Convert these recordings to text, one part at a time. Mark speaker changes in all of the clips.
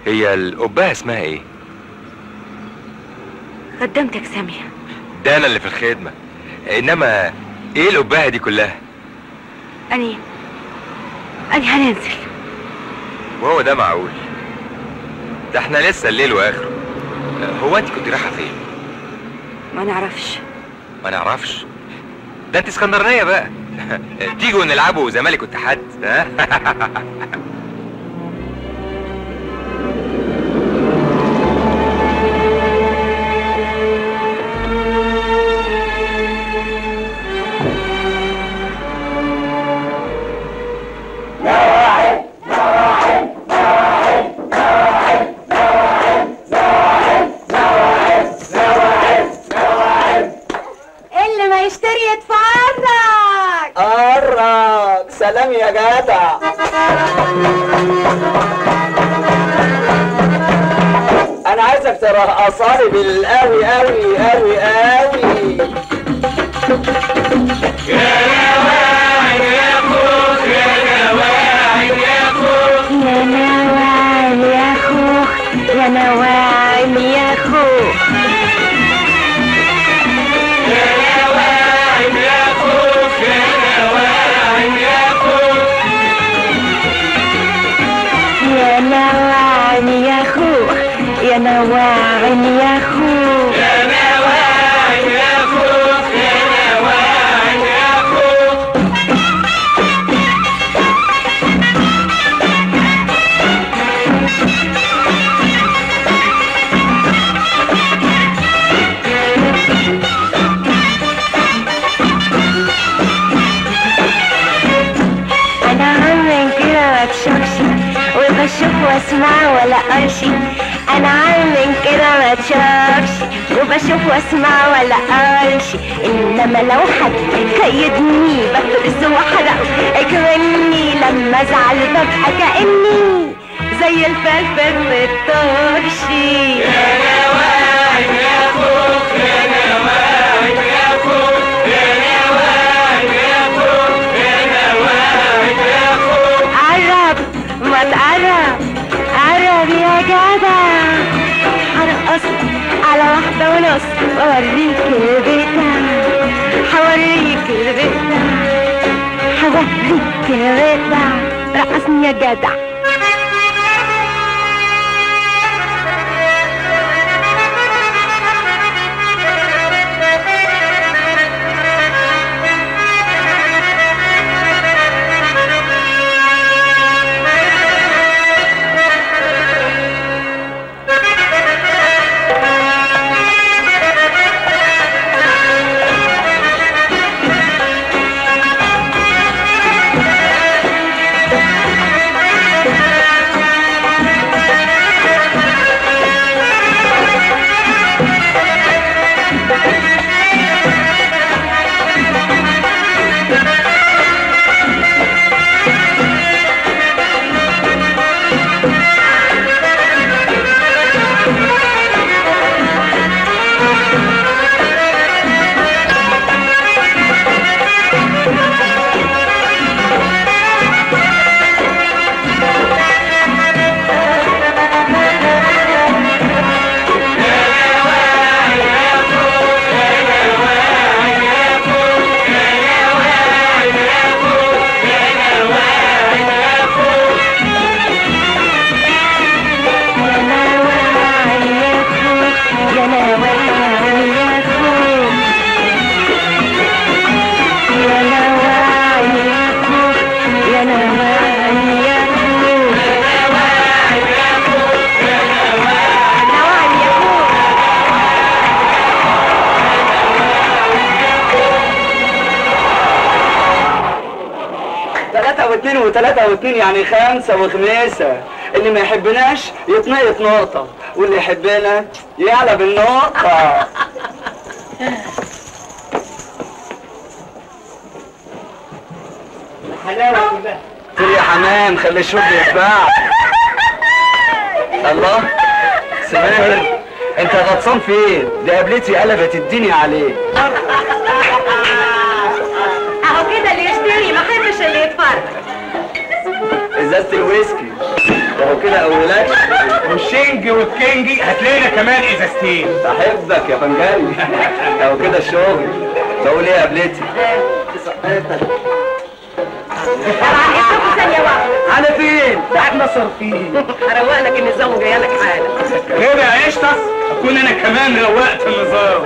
Speaker 1: هي القبايه اسمها ايه
Speaker 2: خدمتك سامية
Speaker 1: ده انا اللي في الخدمه انما ايه القبايه دي كلها
Speaker 2: أني أني هننزل
Speaker 1: وهو ده معقول ده احنا لسه الليل واخره هو انت كنت رايحه فين
Speaker 2: ما نعرفش
Speaker 1: ما نعرفش ده انت اسكندرانيه بقى تيجوا نلعبوا زمالك واتحاد ها
Speaker 3: اللي ما يشتري يتفرج
Speaker 4: قرب سلام يا جدع انا عايزك ترقصاني بالقوي قوي قوي قوي
Speaker 3: يا نواعم يا خوخ يا نواعم يا خوخ يا نواعم يا خوخ يا نواعم يا خوخ انا عمري كده ما تشوفش وبشوف واسمع ولا قرشي انا عمري كده ما تشوفش وبشوف واسمع ولا قرشي انما لو حد كيدني بفرز واحرق اكرمني لما ازعل ببقى كاني زي الفلفل في الطرشي قرب ما تقرب قرب يا جدع هرقص على واحدة ونص واوريك البتاع هوريك البتاع هوريك البتاع رقصني يا جدع يا نواعم يا خوخ يا نواعم يا خوخ يا نواعم يا خوخ نواعم يا خوخ
Speaker 4: ثلاثة واثنين وثلاثة واثنين يعني خمسة وخميسة اللي ما يحبناش يتنقط نقطة واللي يحبنا يعلى بالنقطة الحلاوة كلها قول يا حمام خلي الشوق يتباع الله سماهر انت غطسان فين؟ دي قابلتي قلبت الدنيا عليك
Speaker 3: اهو كده اللي يشتري ما حبش اللي يتفرج
Speaker 4: ازازة الويسكي وهو كده اولاد مش
Speaker 5: الشنج والكينجي هات لنا كمان ازازتين
Speaker 4: بحبك يا فنجاني لو كده الشغل بقول ايه يا قبلتي
Speaker 3: طبعا اسمكوا ثانية واحدة
Speaker 4: على فين؟ احنا صارفين
Speaker 3: هروق لك النظام وجايه لك حالا
Speaker 5: كده يا قشطس اكون انا كمان روقت النظام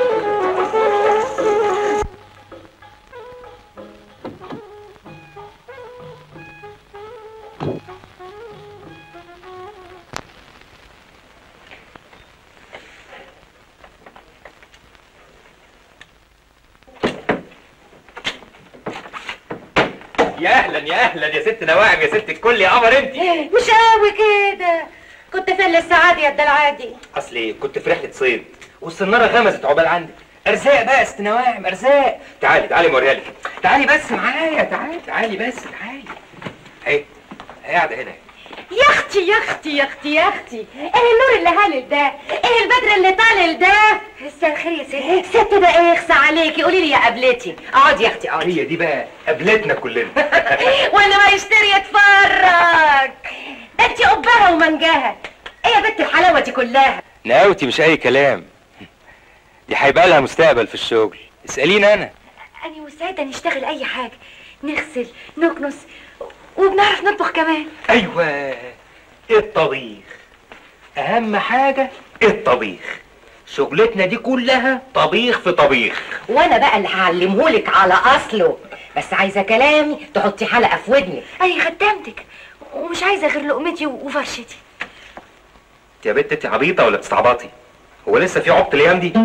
Speaker 1: يا اهلا يا اهلا يا ست نواعم يا ست الكل يا قمر انت
Speaker 3: مش قوي كده كنت فين للسعادة يا الدلعادي
Speaker 1: اصلي كنت في رحله صيد والسناره غمزت عقبال عندك ارزاق بقى يا ست نواعم ارزاق تعالي تعالي موريها لك تعالي بس معايا تعالي تعالي بس تعالي اهي هي قاعده هنا
Speaker 3: يا اختي يا اختي يا اختي يا اختي ايه النور اللي هالل ده ايه البدر اللي طالل ده
Speaker 2: مساء الخير يا ست
Speaker 3: ست ده ايه يخسى عليكي قولي لي يا قبلتي اقعدي يا اختي اقعدي
Speaker 1: هي دي بقى قابلتنا كلنا
Speaker 3: واللي ما يشتري يتفرج ده انت قبها ومنجاها ايه يا بنت الحلاوه دي كلها
Speaker 1: نقاوتي مش اي كلام دي هيبقى لها مستقبل في الشغل اساليني انا
Speaker 2: أنا مستعدة نشتغل أي حاجة نغسل نكنس وبنعرف نطبخ كمان
Speaker 5: ايوه الطبيخ اهم حاجه الطبيخ شغلتنا دي كلها طبيخ في طبيخ
Speaker 3: وانا بقى اللي هعلمهولك على اصله بس عايزه كلامي تحطي حلقه في ودنك
Speaker 2: أنا خدامتك ومش عايزة غير لقمتي وفرشتي
Speaker 1: انت يا بنت انت عبيطه ولا بتستعبطي هو لسه في عبط الايام دي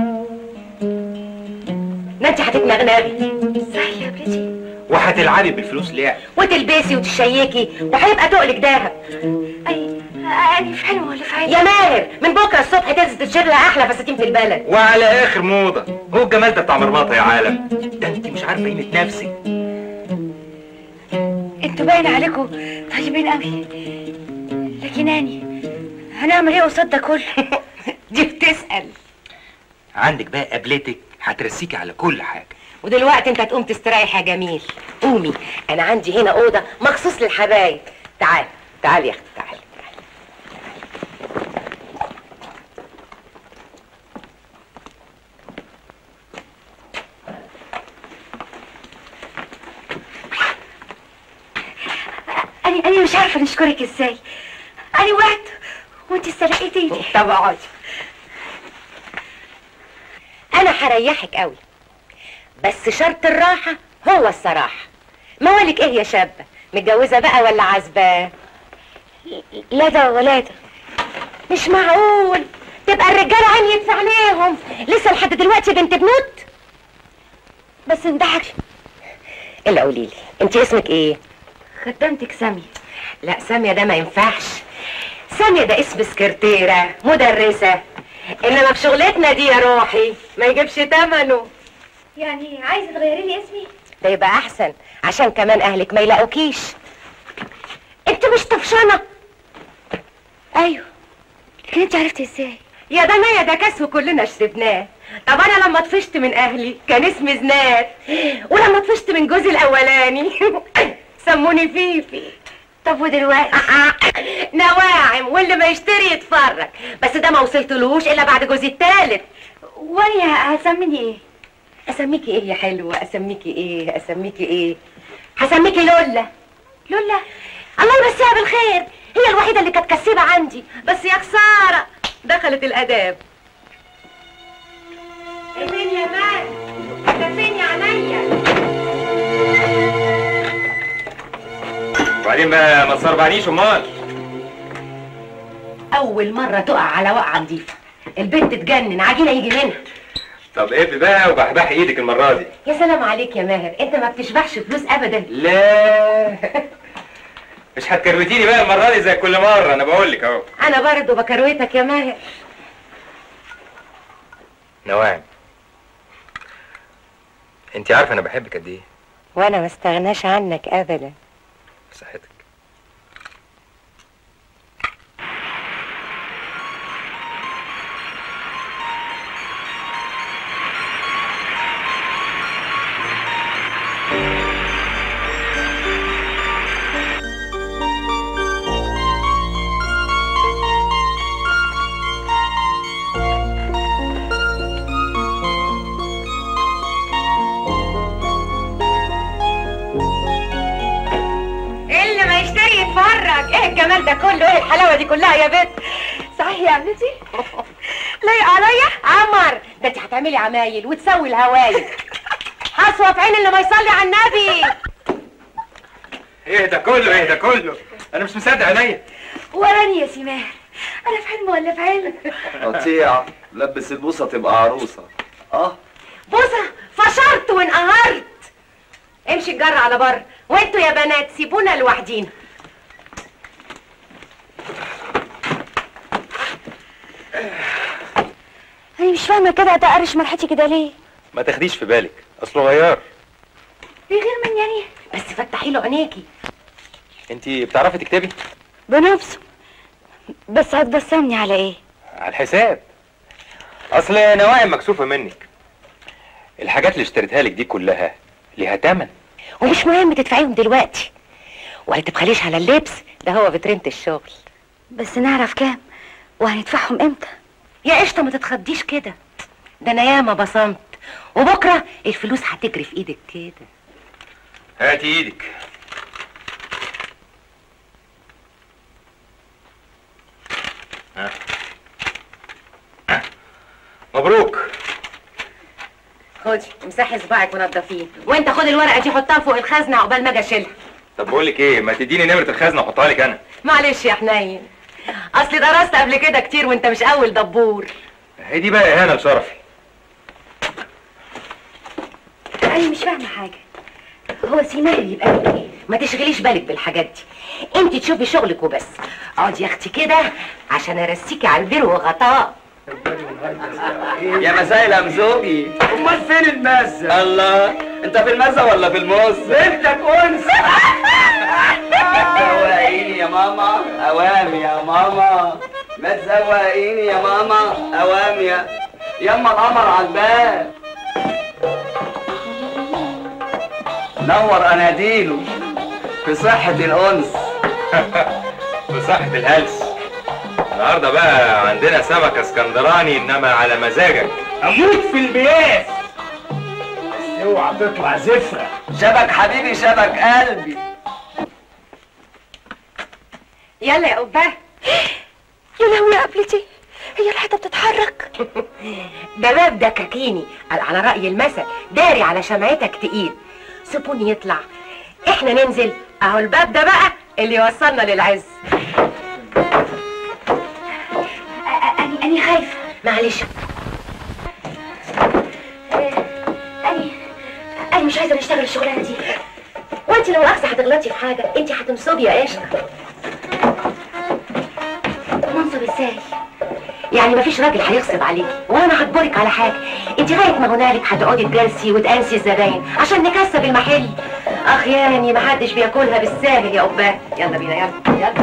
Speaker 3: ما انت هتتنغنغي
Speaker 2: صحيح يا بلادي
Speaker 1: وهتلعبي بالفلوس لعب
Speaker 3: وتلبسي وتشيكي وهيبقى تقلك دهب
Speaker 2: أي أنا في حلم ولا في عين
Speaker 3: يا ماهر من بكره الصبح تنزل تشتري لها احلى فساتين في البلد
Speaker 1: وعلى اخر موضه هو الجمال ده بتاع مرمطه يا عالم ده انت مش عارفه قيمه نفسك
Speaker 2: انتوا باين عليكم طيبين قوي لكن أني هنعمل ايه قصاد ده كله
Speaker 3: دي بتسال
Speaker 1: عندك بقى قابلتك هترسيكي على كل حاجه
Speaker 3: ودلوقتي انت تقوم تستريح يا جميل قومي انا عندي هنا اوضه مخصوص للحبايب تعال تعال يا اختي تعال
Speaker 2: أنا أنا مش عارفة نشكرك ازاي أنا وقعت وانت استلقيتيني
Speaker 3: طب اقعدي انا هريحك قوي بس شرط الراحه هو الصراحه موالك ايه يا شابه متجوزه بقى ولا عازبه
Speaker 2: لا ده ولا ده
Speaker 3: مش معقول تبقى الرجاله عميت في عينيهم لسه لحد دلوقتي بنت بنوت
Speaker 2: بس انضحك
Speaker 3: الا قولي لي انت اسمك ايه
Speaker 2: خدامتك سامية
Speaker 3: لا ساميه ده ما ينفعش ساميه ده اسم سكرتيره مدرسه انما في شغلتنا دي يا روحي ما يجيبش تمنه
Speaker 2: يعني عايزة تغيري لي اسمي
Speaker 3: ده يبقى احسن عشان كمان اهلك ما يلاقوكيش انت مش طفشانه
Speaker 2: أيوه لكن انت عرفتي ازاي
Speaker 3: يا ده انا يا ده كاس وكلنا شربناه طب انا لما طفشت من اهلي كان اسمي زناد ولما طفشت من جوزي الاولاني سموني فيفي
Speaker 2: طب ودلوقتي
Speaker 3: نواعم واللي ما يشتري يتفرج بس ده ما وصلتلوش الا بعد جوزي التالت
Speaker 2: وانا هتسميني ايه
Speaker 3: اسميكي ايه يا حلوه اسميكي ايه اسميكي ايه هسميكي لولا
Speaker 2: لولا
Speaker 3: الله يمسيها بالخير هي الوحيده اللي كانت كسيبه عندي بس يا خساره دخلت الاداب فين يا مان انت فين يا عينيا
Speaker 1: وبعدين بقى ما تصربعنيش امال
Speaker 3: اول مره تقع على وقعه نظيفه البنت تجنن عجينه يجي منها
Speaker 1: طب ايه بقى وبحبح ايدك المره دي
Speaker 3: يا سلام عليك يا ماهر انت ما بتشبعش فلوس ابدا
Speaker 1: لا مش هتكروتيني بقى المره دي زي كل مره انا بقول لك اهو
Speaker 3: انا برضه بكرويتك يا ماهر
Speaker 1: نواعم انت عارفه انا بحبك قد ايه
Speaker 3: وانا ما استغناش عنك ابدا
Speaker 1: صحتك
Speaker 2: الجمال ده كله ايه الحلاوه دي كلها يا بنت صحيح يا عمتي لايق عليا عمر ده انت هتعملي عمايل وتسوي الهوايل حسوه في عين اللي ما يصلي على النبي
Speaker 1: ايه ده كله ايه ده كله انا مش مصدق عينيا
Speaker 2: وراني يا سماح انا في حلم ولا في علم
Speaker 4: قطيع لبس البوصه تبقى عروسه اه
Speaker 2: بوسه فشرت وانقهرت امشي الجر على بر وانتوا يا بنات سيبونا لوحدينا
Speaker 3: انا مش فاهمه كده تقرش مرحتي كده ليه
Speaker 1: ما تاخديش في بالك اصله غيار
Speaker 3: في غير من يعني
Speaker 2: بس فتحي له عينيكي
Speaker 1: انت بتعرفي تكتبي
Speaker 3: بنفسه بس هتبسمني على ايه
Speaker 1: على الحساب اصل نواعم مكسوفه منك الحاجات اللي اشتريتها لك دي كلها ليها تمن
Speaker 2: ومش مهم تدفعيهم دلوقتي ولا تبخليش على اللبس ده هو فيترينة الشغل
Speaker 3: بس نعرف كام وهندفعهم امتى
Speaker 2: يا قشطه ما تتخضيش كده ده انا ياما بصمت وبكره الفلوس هتجري في ايدك كده
Speaker 1: هاتي ايدك ها. ها. مبروك
Speaker 2: خدي امسحي صباعك ونضفيه وانت خد الورقه دي حطها فوق الخزنه عقبال ما اجي اشيلها
Speaker 1: طب بقول لك ايه ما تديني نمره الخزنه واحطها لك انا
Speaker 2: معلش يا حنين اصلي درست قبل كده كتير وانت مش اول دبور
Speaker 1: هي دي بقى اهانه لشرفي
Speaker 2: انا مش فاهمه حاجه هو سيمان اللي يبقى لك ايه ما تشغليش بالك بالحاجات دي انت تشوفي شغلك وبس اقعدي يا اختي كده عشان ارسيكي على البير وغطاه
Speaker 4: يا مساء الامزوجي امال فين المزه الله انت في المزه ولا في الموز بنتك انس زوقيني يا ماما اوام يا ماما ما تزوقيني يا ماما اوام يا يما القمر على الباب نور اناديله في صحة الانس
Speaker 1: بصحة الهلس النهارده بقى عندنا سمك اسكندراني انما على مزاجك
Speaker 5: اموت في البياس بس اوعى تطلع زفره
Speaker 4: شبك حبيبي شبك قلبي
Speaker 2: يلا يا قباه
Speaker 3: يا لهوي يا قبلتي هي الحيطه بتتحرك
Speaker 2: ده باب دكاكيني قال على رأي المثل داري على شمعتك تقيل سيبوني يطلع احنا ننزل اهو الباب ده بقى اللي يوصلنا للعز
Speaker 3: اني اني خايفه
Speaker 2: معلش
Speaker 3: اني اني مش عايزه نشتغل الشغلانه دي
Speaker 2: وانت لو اخذ هتغلطي في حاجه انت هتنصبي يا قشطه
Speaker 3: منصب ازاي
Speaker 2: يعني مفيش راجل هيغصب عليكي وانا هجبرك على حاجه انت لغايه ما هنالك هتقعدي تجلسي وتانسي الزباين عشان نكسب المحل اخ ياني محدش بياكلها بالساهل يا قباه يلا بينا يلا يلا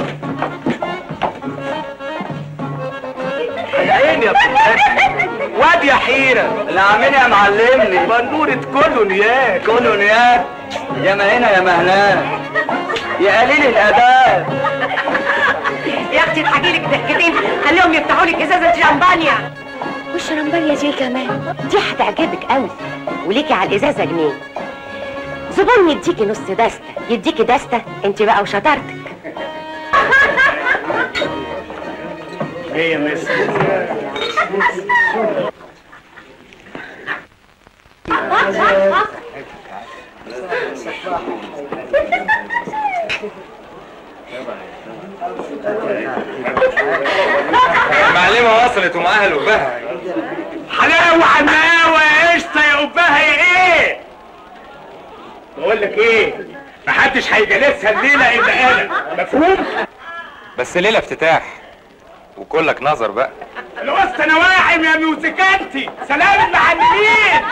Speaker 5: العين يا واد يا حيره
Speaker 4: اللي عاملها معلمني
Speaker 5: بنورة كله نياك
Speaker 4: كله نيات يا ما هنا يا ما هناك يا قليل الاداب
Speaker 2: يا اختي اضحكي لك ضحكتين خليهم يفتحوا لك ازازه شامبانيا
Speaker 3: والشرمبانيا دي كمان
Speaker 2: دي هتعجبك قوي وليكي على الازازه جنيه زبون يديكي نص دستة يديكي دستة انت بقى وشطارتك
Speaker 5: ايه يا مستر
Speaker 1: المعلمة وصلت ومعاها الأبهة
Speaker 5: حلاوه حلاوه يا قشطه يا قبها يا ايه بقول لك ايه محدش هيجلسها الليله الا انا مفهوم
Speaker 1: بس ليلة افتتاح وكلك نظر بقى
Speaker 5: الوسط نواعم يا موسيقانتي سلام المعلمين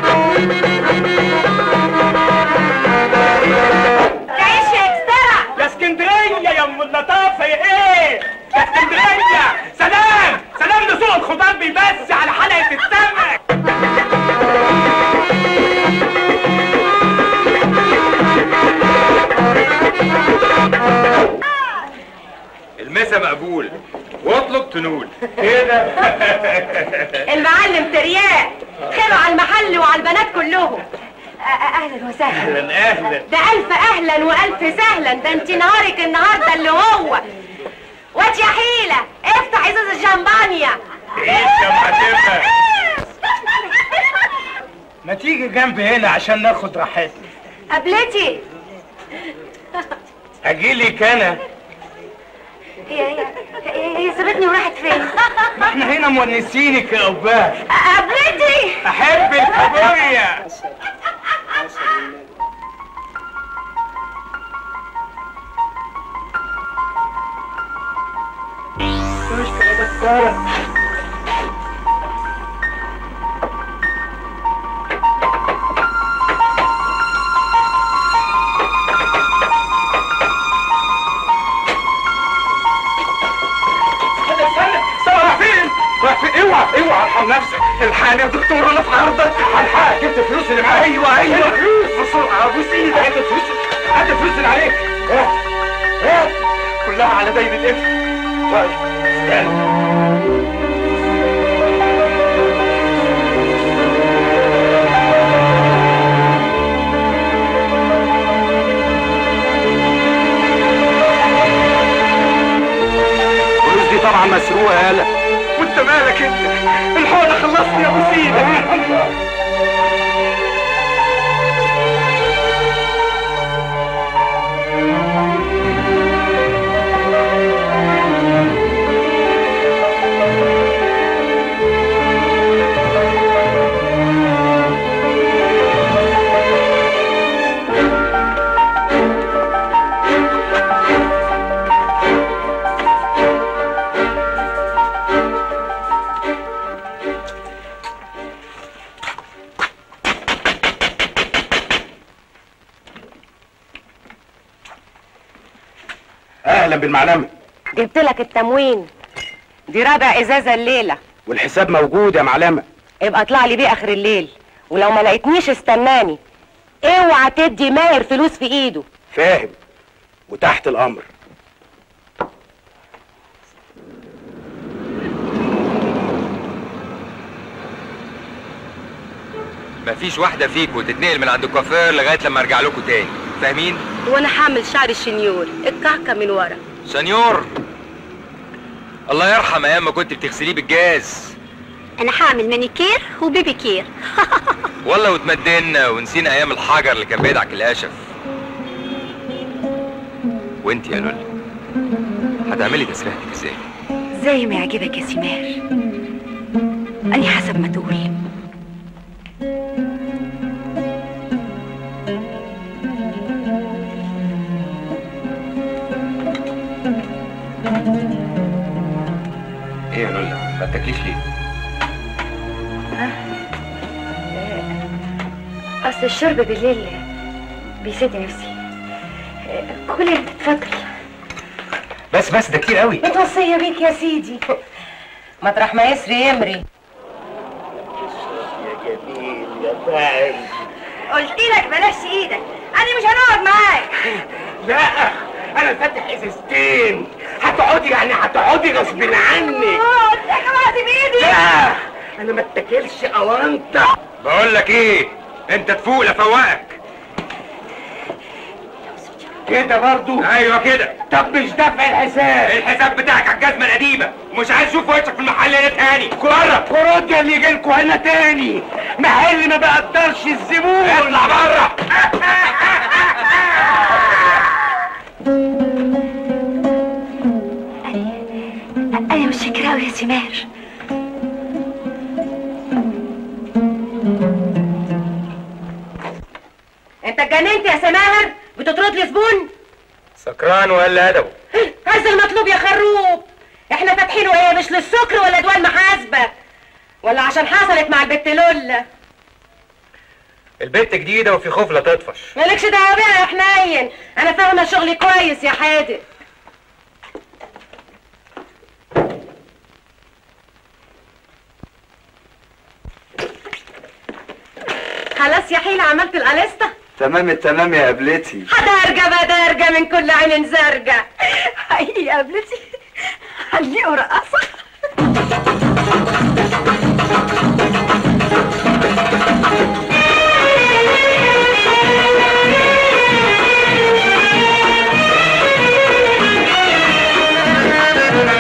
Speaker 2: تعيش يا اكسترا
Speaker 5: يا اسكندريه يا ام اللطافه يا ايه يا اسكندريه سلام سلام لسوق الخضار بيبس على حلقه السمك
Speaker 1: المسا مقبول واطلب تنول
Speaker 5: كده
Speaker 2: المعلم ترياق خيره على المحل وعلى البنات كلهم أ- أ- اهلا وسهلا
Speaker 5: اهلا اهلا
Speaker 2: ده الف اهلا والف سهلا ده انت نهارك النهارده اللي هو واد يا حيلة افتح ازاز الشمبانيا
Speaker 5: ايه الشمعتمة ما تيجي جنبي هنا عشان ناخد راحتنا
Speaker 2: قبلتي
Speaker 5: اجيلك انا
Speaker 2: هي هي هي, هي سابتني وراحت فين
Speaker 5: ما احنا هنا مونسينك يا قباه
Speaker 2: قبلتي
Speaker 5: احب الكابوريا استنى استنى استنى رايح فين؟ رايح فين؟ اوعى اوعى ارحم نفسك الحقني يا دكتور انا في عرضك الحقك جبت الفلوس اللي معايا ايوه ايوه فلوس بسرعه ابوس ايدك هات الفلوس هات الفلوس اللي عليك هات هات كلها على دايب القفل طيب استنى الفلوس دي طبعا مسروقه يالا وانت مالك انت الحقنه خلصني يا ابو سيدك اهلا بالمعلمه
Speaker 2: جبت لك التموين دي رابع ازازة الليلة
Speaker 5: والحساب موجود يا معلمه
Speaker 2: يبقى اطلع لي بيه اخر الليل ولو ما لقيتنيش استناني اوعى تدي ماهر فلوس في ايده
Speaker 5: فاهم وتحت الامر
Speaker 1: مفيش واحدة فيكم تتنقل من عند الكوافير لغاية لما ارجع لكم تاني فاهمين؟
Speaker 2: وانا حامل شعر الشنيور الكعكة من ورا
Speaker 1: سنيور الله يرحم ايام ما كنت بتغسليه بالجاز
Speaker 3: انا هعمل مانيكير وبيبي كير
Speaker 1: والله وتمدنا ونسينا ايام الحجر اللي كان بيدعك القشف وانت يا لولي هتعملي تسريحتك ازاي؟
Speaker 3: زي ما يعجبك يا سمير أني حسب ما تقول
Speaker 1: ايه يا لولي ما بتاكليش ليه؟
Speaker 2: اصل الشرب بالليل بيسد نفسي كل انت اتفضل
Speaker 1: بس بس ده كتير قوي
Speaker 2: متوصية بيك يا سيدي مطرح ما يسري يمري قلت لك بلاش ايدك انا مش هنقعد معاك
Speaker 5: لا انا فاتح ازازتين هتقعدي يعني هتقعدي غصب عني
Speaker 2: قلت لك وقت بايدي
Speaker 5: لا انا ما اتاكلش اوانطه
Speaker 1: بقول لك ايه انت تفوق لفوقك
Speaker 5: كده برضو
Speaker 1: ايوه كده
Speaker 5: طب مش دفع الحساب
Speaker 1: الحساب بتاعك على الجزمه القديمه ومش عايز اشوف وشك في المحل هنا تاني
Speaker 5: قرب قرد اللي يجيلكوا هنا تاني محل ما بقدرش الزبون
Speaker 1: اطلع بره
Speaker 3: أنا مش فاكرة أوي يا سمير
Speaker 2: انت اتجننت يا سماهر بتطرد لي زبون
Speaker 1: سكران ولا ادبه
Speaker 2: هذا المطلوب يا خروب احنا فاتحينه ايه مش للسكر ولا دول محاسبه ولا عشان حصلت مع البت لولا
Speaker 1: البنت جديده وفي خوف لا تطفش
Speaker 2: مالكش دعوه بيها يا حنين انا فاهمه شغلي كويس يا حادق خلاص يا حيلة عملت القليسطة
Speaker 4: تمام التمام يا قبلتي
Speaker 2: هدرجة بدرجة من كل عين زرجة
Speaker 3: هاي يا قبلتي هنلاقوا رقصة
Speaker 2: يا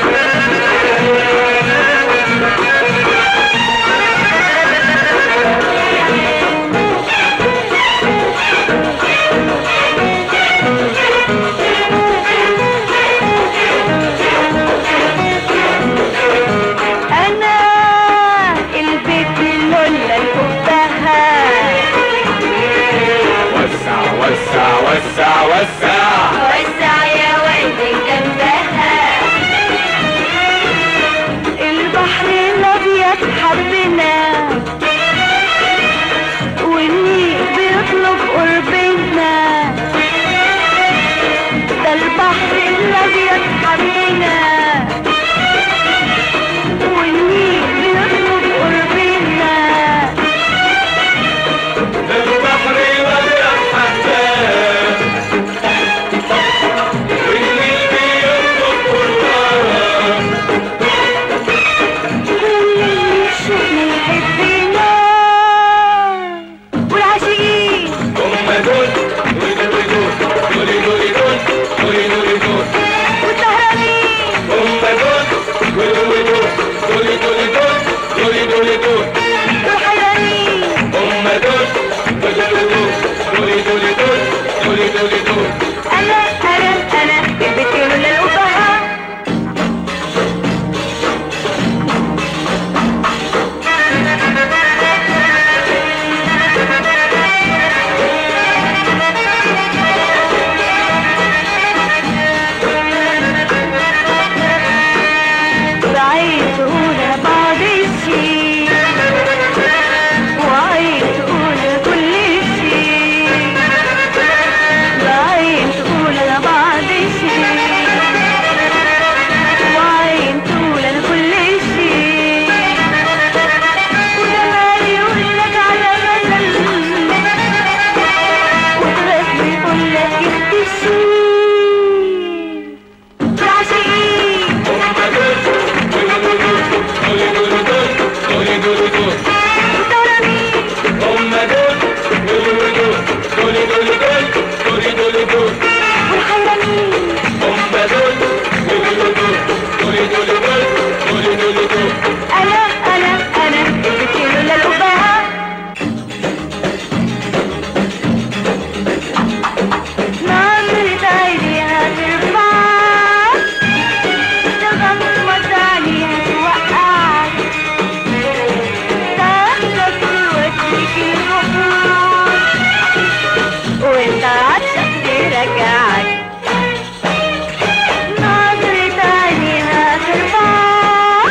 Speaker 3: وعين تقول انا بعض الشيء وعين تقول انا كل شيء وعين تقول انا بعض الشيء وعين تقول انا كل شيء وجمال يقول لك على مثل وترك يقول لك اختشي العشيق والحيرانين انا انا انا الفكر للأبهة نظرة عينيها ترفع تغمض عليها توقعك تاخدك توديك البحور وانت عطشك ترجعك نظرة عينيها ترفع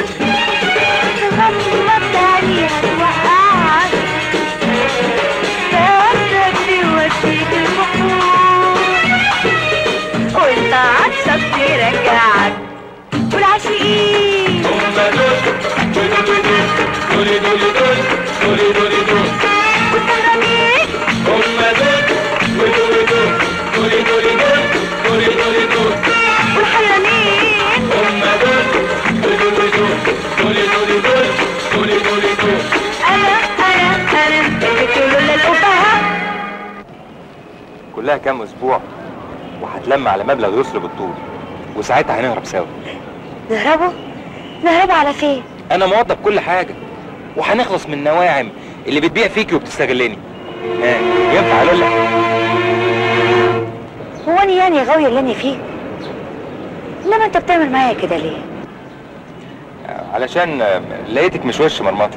Speaker 3: تغمض عليها توقعك تاخدك توديك البحور وانت عطشك ترجعك والعاشقين والسهرانين والحيرانين انا انا انا الفكر للأبهة
Speaker 1: كلها كام اسبوع وهتلم على مبلغ يصلب الطول وساعتها هنهرب سوا
Speaker 3: نهربوا نهربوا على فين
Speaker 1: انا موضب كل حاجه وهنخلص من النواعم اللي بتبيع فيكي وبتستغلني ها ينفع اقول لك
Speaker 3: هو انا يعني غاوية اللي انا فيه انما انت بتعمل معايا كده ليه
Speaker 1: علشان آه، لقيتك مش وش مرمطه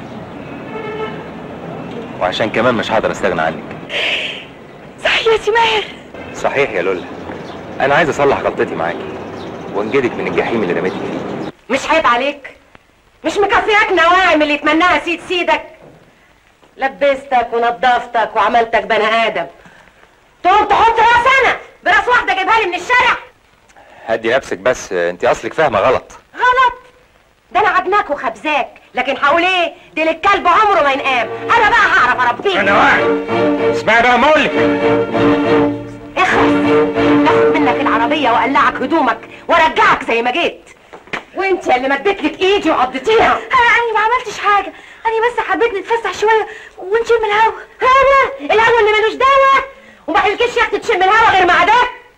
Speaker 1: وعشان كمان مش هقدر استغنى عنك
Speaker 3: صحيح يا سماهر
Speaker 1: صحيح يا لولا انا عايز اصلح غلطتي معاكي وانجدك من الجحيم اللي رميتك فيه
Speaker 2: مش عيب عليك مش مكفياك نواعم اللي يتمناها سيد سيدك لبستك ونضفتك وعملتك بني ادم تقوم تحط راس انا براس واحده جايبها لي من الشارع
Speaker 1: هدي نفسك بس آه، انت اصلك فاهمه غلط
Speaker 2: غلط ده انا عدناك وخبزاك لكن هقول ايه دي للكلب عمره ما ينقام انا بقى هعرف اربيه
Speaker 1: انا واعي اسمعي بقى ما اقولك
Speaker 2: اخلص اخد منك العربيه واقلعك هدومك وارجعك زي ما جيت وانت اللي مديت لك ايدي وقضيتيها
Speaker 3: انا ما عملتش حاجة انا بس حبيت نتفسح شوية ونشم الهوا
Speaker 2: هوا الهوا اللي ملوش دواء وما حلكش يا اختي تشم الهوا غير مع ده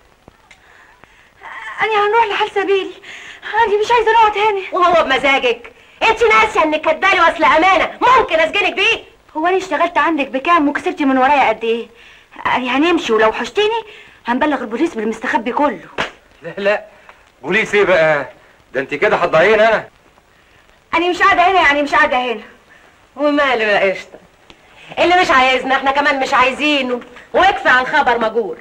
Speaker 3: انا هنروح لحال سبيلي انا مش عايزة نقعد هنا
Speaker 2: وهو بمزاجك انت ناسيه انك كاتبالي وصل امانه ممكن اسجنك بيه
Speaker 3: هو انا اشتغلت عندك بكام وكسبتي من ورايا قد ايه يعني هنمشي ولو حشتيني هنبلغ البوليس بالمستخبي كله
Speaker 1: لا لا بوليس ايه بقى ده انت كده هتضيعيني انا
Speaker 3: انا مش قاعده هنا يعني مش قاعده هنا
Speaker 2: وماله يا قشطه اللي مش عايزنا احنا كمان مش عايزينه ويكفي عن خبر مجور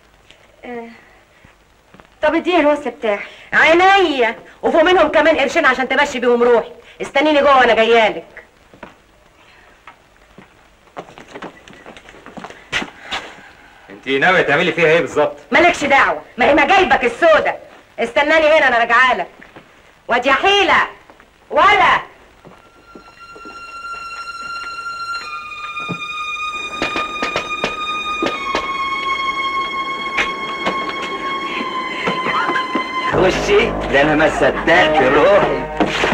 Speaker 3: طب اديني الوصل بتاعي
Speaker 2: عينيا وفوق منهم كمان قرشين عشان تمشي بيهم روحي استنيني جوه وانا جايالك
Speaker 1: انت ناويه تعملي فيها ايه بالظبط
Speaker 2: مالكش دعوه ما هي ما جايبك السودا استناني هنا انا راجعالك واد يا حيله ولا
Speaker 4: خشي ده انا ما صدقت روحي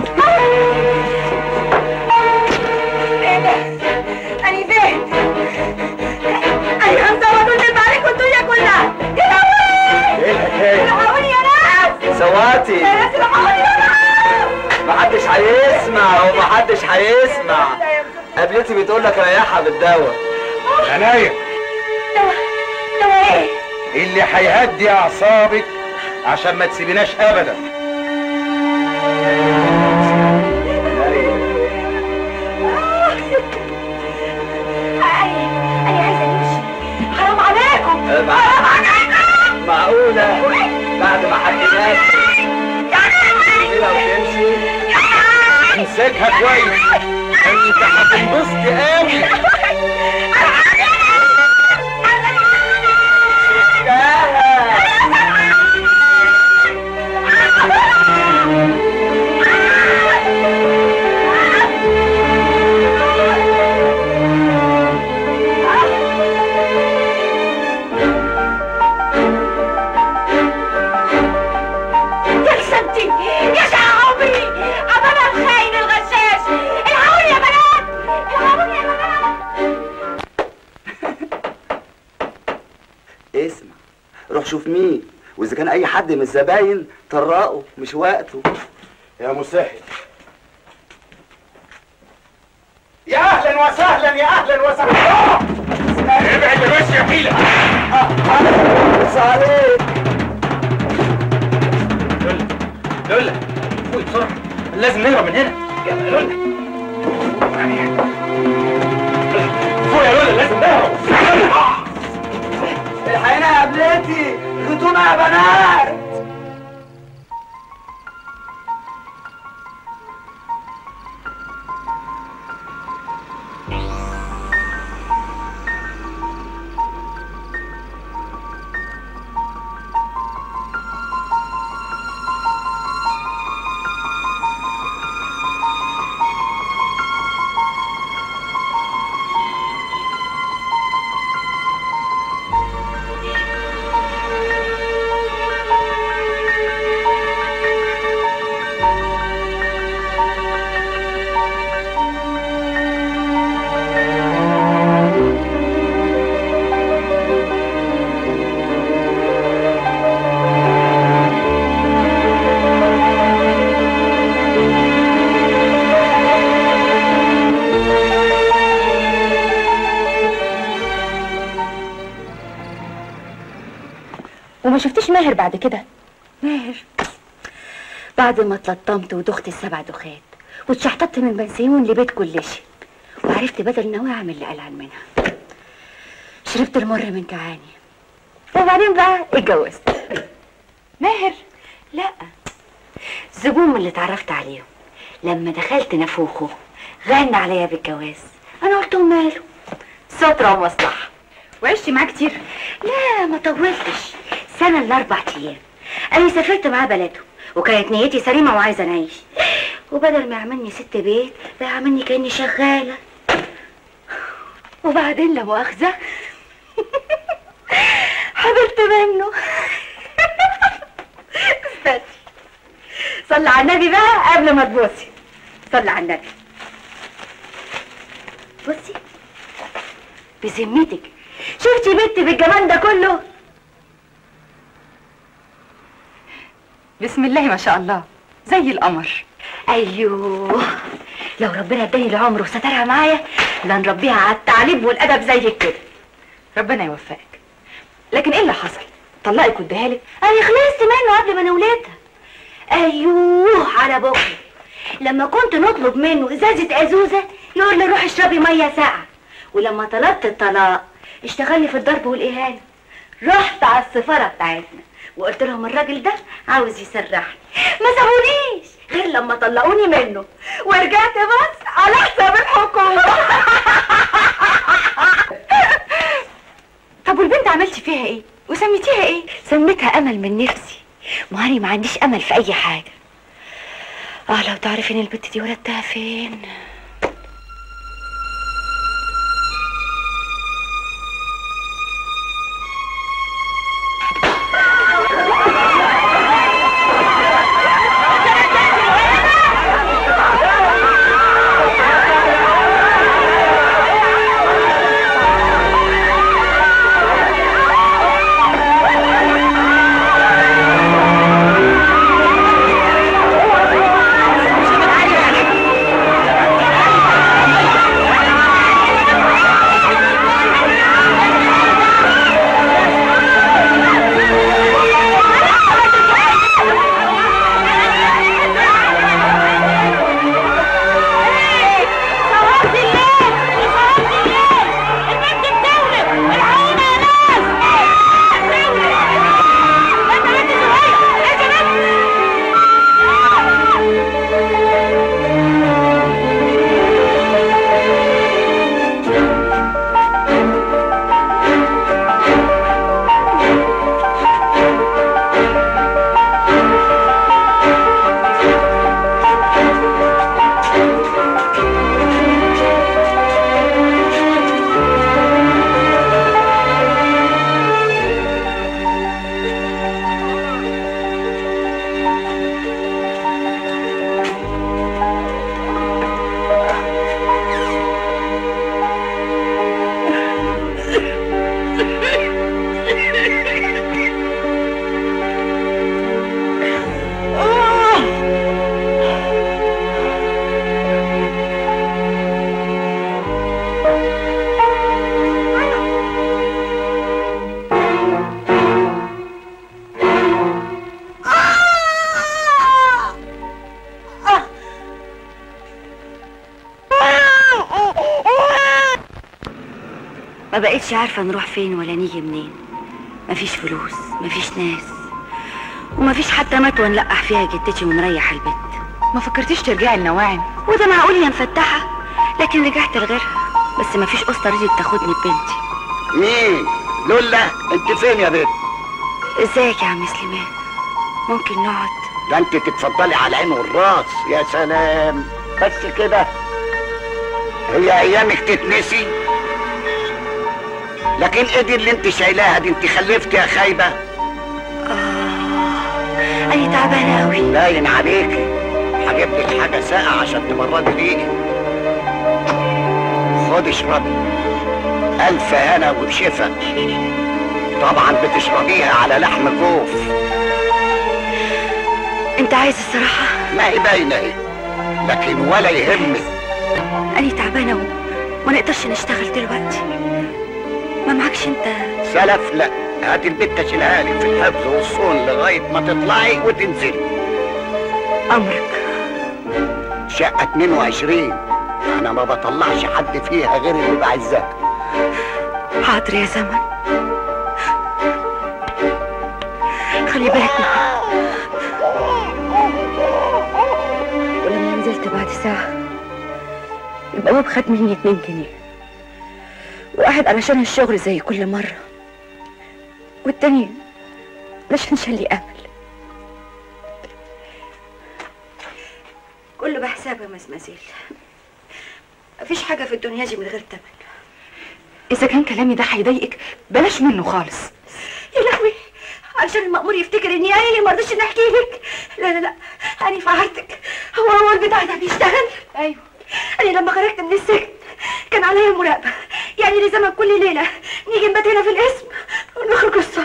Speaker 2: أنا فين؟ أنا هنصور ونلم عليكم الدنيا كلها يا لهوي
Speaker 4: ايه الحكايه
Speaker 2: الحقوني يا ناس
Speaker 4: سواتي
Speaker 2: يا ناس الحقوني يا ناس
Speaker 4: محدش هيسمع ومحدش هيسمع قابلتي بتقول لك ريحها بالدواء
Speaker 1: عناية
Speaker 2: دوا إيه؟
Speaker 1: اللي هيهدي اعصابك عشان ما تسيبيناش ابدا
Speaker 2: أنا أنا عايزة نمشي حرام عليكم
Speaker 4: أه،
Speaker 2: حرام عليكم
Speaker 4: معقولة بعد ما حكيناك
Speaker 2: يا لهوي
Speaker 4: كده وتمشي
Speaker 2: يا
Speaker 5: امسكها كويس انت هتنبسط قوي
Speaker 2: يا سنتي يا شعبي أبانا الخاين الغشاش العون يا بنات العون يا بنات
Speaker 4: اسمع روح شوف مين واذا كان اي حد من الزباين طرقه مش وقته
Speaker 5: يا مسهل يا اهلا وسهلا يا اهلا وسهلا ابعد يا باشا يا حيلة
Speaker 4: بص عليك
Speaker 1: لولا فوق بسرعه لازم نهرب من هنا يلا لولا
Speaker 5: فوق يا لولا لازم نهرب
Speaker 4: الحقيقة يا قبلتي خدونا يا بنات
Speaker 2: وما شفتيش ماهر بعد كده ماهر بعد ما اتلطمت ودخت السبع دخات واتشحططت من بنسيون لبيت كل شيء وعرفت بدل نواعم اعمل اللي قلعان منها شربت المر من كعاني وبعدين بقى اتجوزت ماهر لا زبون من اللي اتعرفت عليهم لما دخلت نافوخه غنى عليا بالجواز انا قلت له ماله سترة ومصلحة وعشت معاه كتير لا ما طولتش سنة الا اربع ايام انا سافرت معاه بلده وكانت نيتي سليمة وعايزة نعيش وبدل ما يعملني ست بيت بقى يعملني كأني شغالة وبعدين لا مؤاخذة حبلت منه استني صلي على النبي بقى قبل ما تبوسي صلي على النبي بصي بذمتك شفتي بنت بالجمال ده كله
Speaker 6: بسم الله ما شاء الله زي القمر
Speaker 2: ايوه لو ربنا اداني العمر وسترها معايا لنربيها على التعليم والادب زيك كده
Speaker 6: ربنا يوفقك لكن ايه اللي حصل طلقك واديها لك
Speaker 2: انا خلصت منه قبل ما انا ولادها ايوه على بكره لما كنت نطلب منه ازازه ازوزه يقول لي روح اشربي ميه ساقعه ولما طلبت الطلاق اشتغلني في الضرب والاهانه رحت على السفاره بتاعتنا وقلت لهم الراجل ده عاوز يسرحني ما سابونيش غير لما طلقوني منه ورجعت بس على حساب الحكومه
Speaker 6: طب والبنت عملتي فيها ايه وسميتيها ايه
Speaker 2: سميتها امل من نفسي ما أنا ما عنديش امل في اي حاجه اه لو تعرفي ان البت دي ولدتها فين
Speaker 3: ما بقتش عارفة نروح فين ولا نيجي منين مفيش فلوس مفيش ناس ومفيش حتى متوى نلقح فيها جدتي ونريح البيت
Speaker 6: ما فكرتيش ترجعي النواعم
Speaker 3: وده معقول يا مفتحة لكن رجعت لغيرها بس مفيش قسطة رضيت تاخدني ببنتي
Speaker 7: مين لولا انت فين يا بنت
Speaker 3: ازيك يا عم سليمان ممكن نقعد
Speaker 7: ده انت تتفضلي على العين والراس يا سلام بس كده هي ايامك تتنسي لكن ايه دي اللي انت شايلاها دي انت خلفتي يا خايبه
Speaker 3: انا تعبانة قوي
Speaker 7: باين عليكي هجيب لك حاجه ساقعه عشان تبردي ريقي خدي اشربي الف هنا وبشفا طبعا بتشربيها على لحم جوف
Speaker 3: انت عايز الصراحة
Speaker 7: ما هي باينه اهي لكن ولا يهمك
Speaker 3: انا تعبانة و... ما نقدرش نشتغل دلوقتي ما معكش انت
Speaker 7: سلف لا هات البت اشيلها لك في الحفظ والصون لغايه ما تطلعي وتنزلي
Speaker 3: امرك
Speaker 7: شقه 22 انا ما بطلعش حد فيها غير اللي بعزها
Speaker 3: حاضر يا زمن خلي بالك معاه ولما نزلت بعد ساعة البواب خد مني اتنين جنيه واحد علشان الشغل زي كل مرة والتاني علشان شالي أمل كله بحساب يا مزمزيل مفيش حاجة في الدنيا دي من غير تمن
Speaker 6: اذا كان كلامي ده هيضايقك بلاش منه خالص
Speaker 3: يا لهوي علشان المأمور يفتكر اني انا اللي مرضيش اني احكي لك لا لا لا انا فعلتك هو هو البتاع ده بيشتغل ايوه انا لما خرجت من السجن كان عليا المراقبة يعني لزمن كل ليلة نيجي نبات هنا في القسم ونخرج الصبح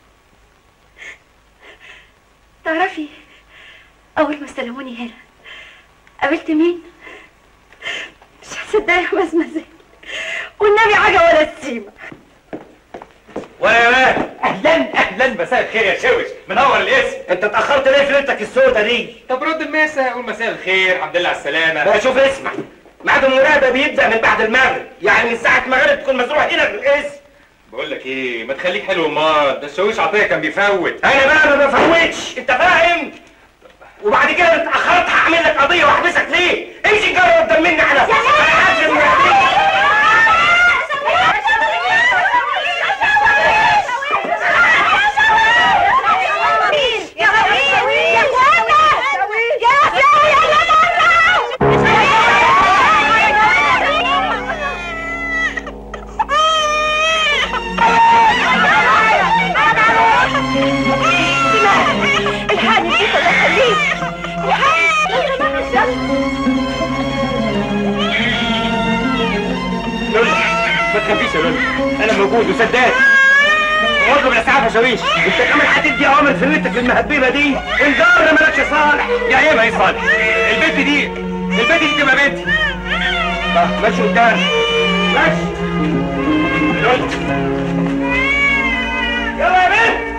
Speaker 3: تعرفي اول ما استلموني هنا قابلت مين مش هتصدقي يا مزمزة والنبي حاجة ولا تسيبة
Speaker 1: ولا مان اهلا اهلا مساء الخير يا شوش منور الاسم
Speaker 4: انت اتاخرت ليه في ليلتك السودة دي
Speaker 1: طب رد المسا قول مساء الخير الحمد لله على السلامه
Speaker 4: بقى شوف اسمع ميعاد المراقبه بيبدا من بعد المغرب يعني من ساعه المغرب تكون مزروع هنا في القسم
Speaker 1: بقول لك ايه ما تخليك حلو امال ده الشاويش عطيه كان بيفوت
Speaker 4: انا بقى ما بفوتش انت فاهم وبعد كده انت اتاخرت هعمل لك قضيه واحبسك ليه امشي جرب دمني على انا عارف المراقبة.
Speaker 3: الحقني انت ده خليك
Speaker 1: لولي ما تخافيش يا لولي انا موجود وسداد
Speaker 4: اطلب الاسعاف يا شاويش انت كمان هتدي اوامر في بنتك المهببه دي انذار مالكش صالح
Speaker 1: يا عيب يا صالح البنت دي البنت دي تبقى بنتي
Speaker 4: طب ماشي قدام ماشي
Speaker 1: لولي
Speaker 4: يلا يا بنت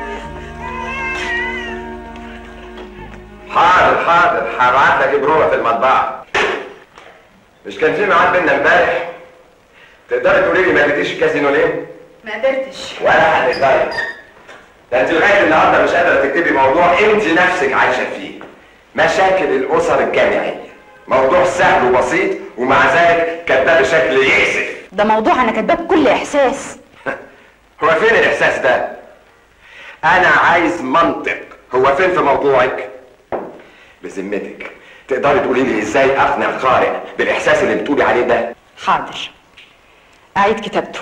Speaker 8: حاضر حاضر هبعت لك بروفه في المطبعه مش كان في ميعاد بينا امبارح تقدري تقولي لي ما جيتيش الكازينو ليه؟
Speaker 6: ما قدرتش
Speaker 8: ولا هتقدري ده انت لغايه النهارده مش قادره تكتبي موضوع انت نفسك عايشه فيه مشاكل الاسر الجامعيه موضوع سهل وبسيط ومع ذلك كاتباه بشكل يأسف
Speaker 6: ده موضوع انا كاتباه بكل احساس
Speaker 8: هو فين الاحساس ده انا عايز منطق هو فين في موضوعك بذمتك تقدري تقولي لي ازاي اقنع قارئ بالاحساس اللي بتقولي عليه ده
Speaker 6: حاضر اعيد كتابته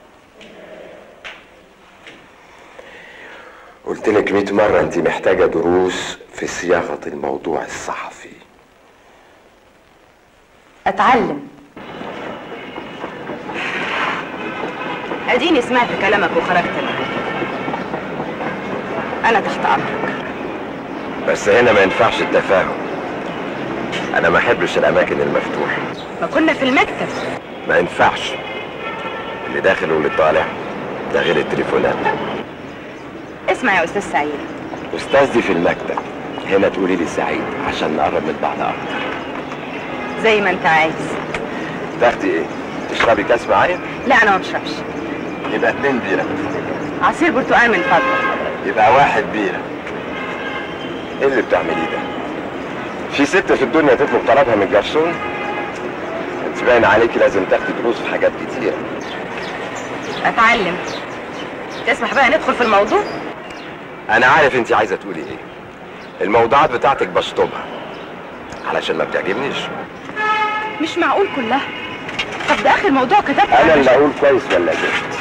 Speaker 8: قلت لك 100 مرة انت محتاجة دروس في صياغة الموضوع الصحفي
Speaker 6: اتعلم اديني سمعت كلامك وخرجت معاك انا تحت امرك
Speaker 8: بس هنا ما ينفعش التفاهم انا ما احبش الاماكن المفتوحة
Speaker 6: ما كنا في المكتب
Speaker 8: ما ينفعش اللي داخل واللي طالع ده غير التليفونات
Speaker 6: اسمع يا استاذ سعيد
Speaker 8: استاذي في المكتب هنا تقولي لي سعيد عشان نقرب من بعض اكتر
Speaker 6: زي ما انت عايز
Speaker 8: تاخدي ايه تشربي كاس معايا
Speaker 6: لا انا ما بشربش
Speaker 8: يبقى اتنين بيرة
Speaker 6: عصير برتقال من فضلك
Speaker 8: يبقى واحد بيرة ايه اللي بتعمليه ده؟ في ست في الدنيا تطلب طلبها من الجرسون؟ انت باين عليكي لازم تاخدي دروس في حاجات كتير
Speaker 6: اتعلم تسمح بقى ندخل في الموضوع
Speaker 8: انا عارف انت عايزه تقولي ايه الموضوعات بتاعتك بشطبها علشان ما بتعجبنيش
Speaker 6: مش معقول كلها طب ده اخر موضوع كتبته
Speaker 8: انا اللي اقول كويس ولا زفت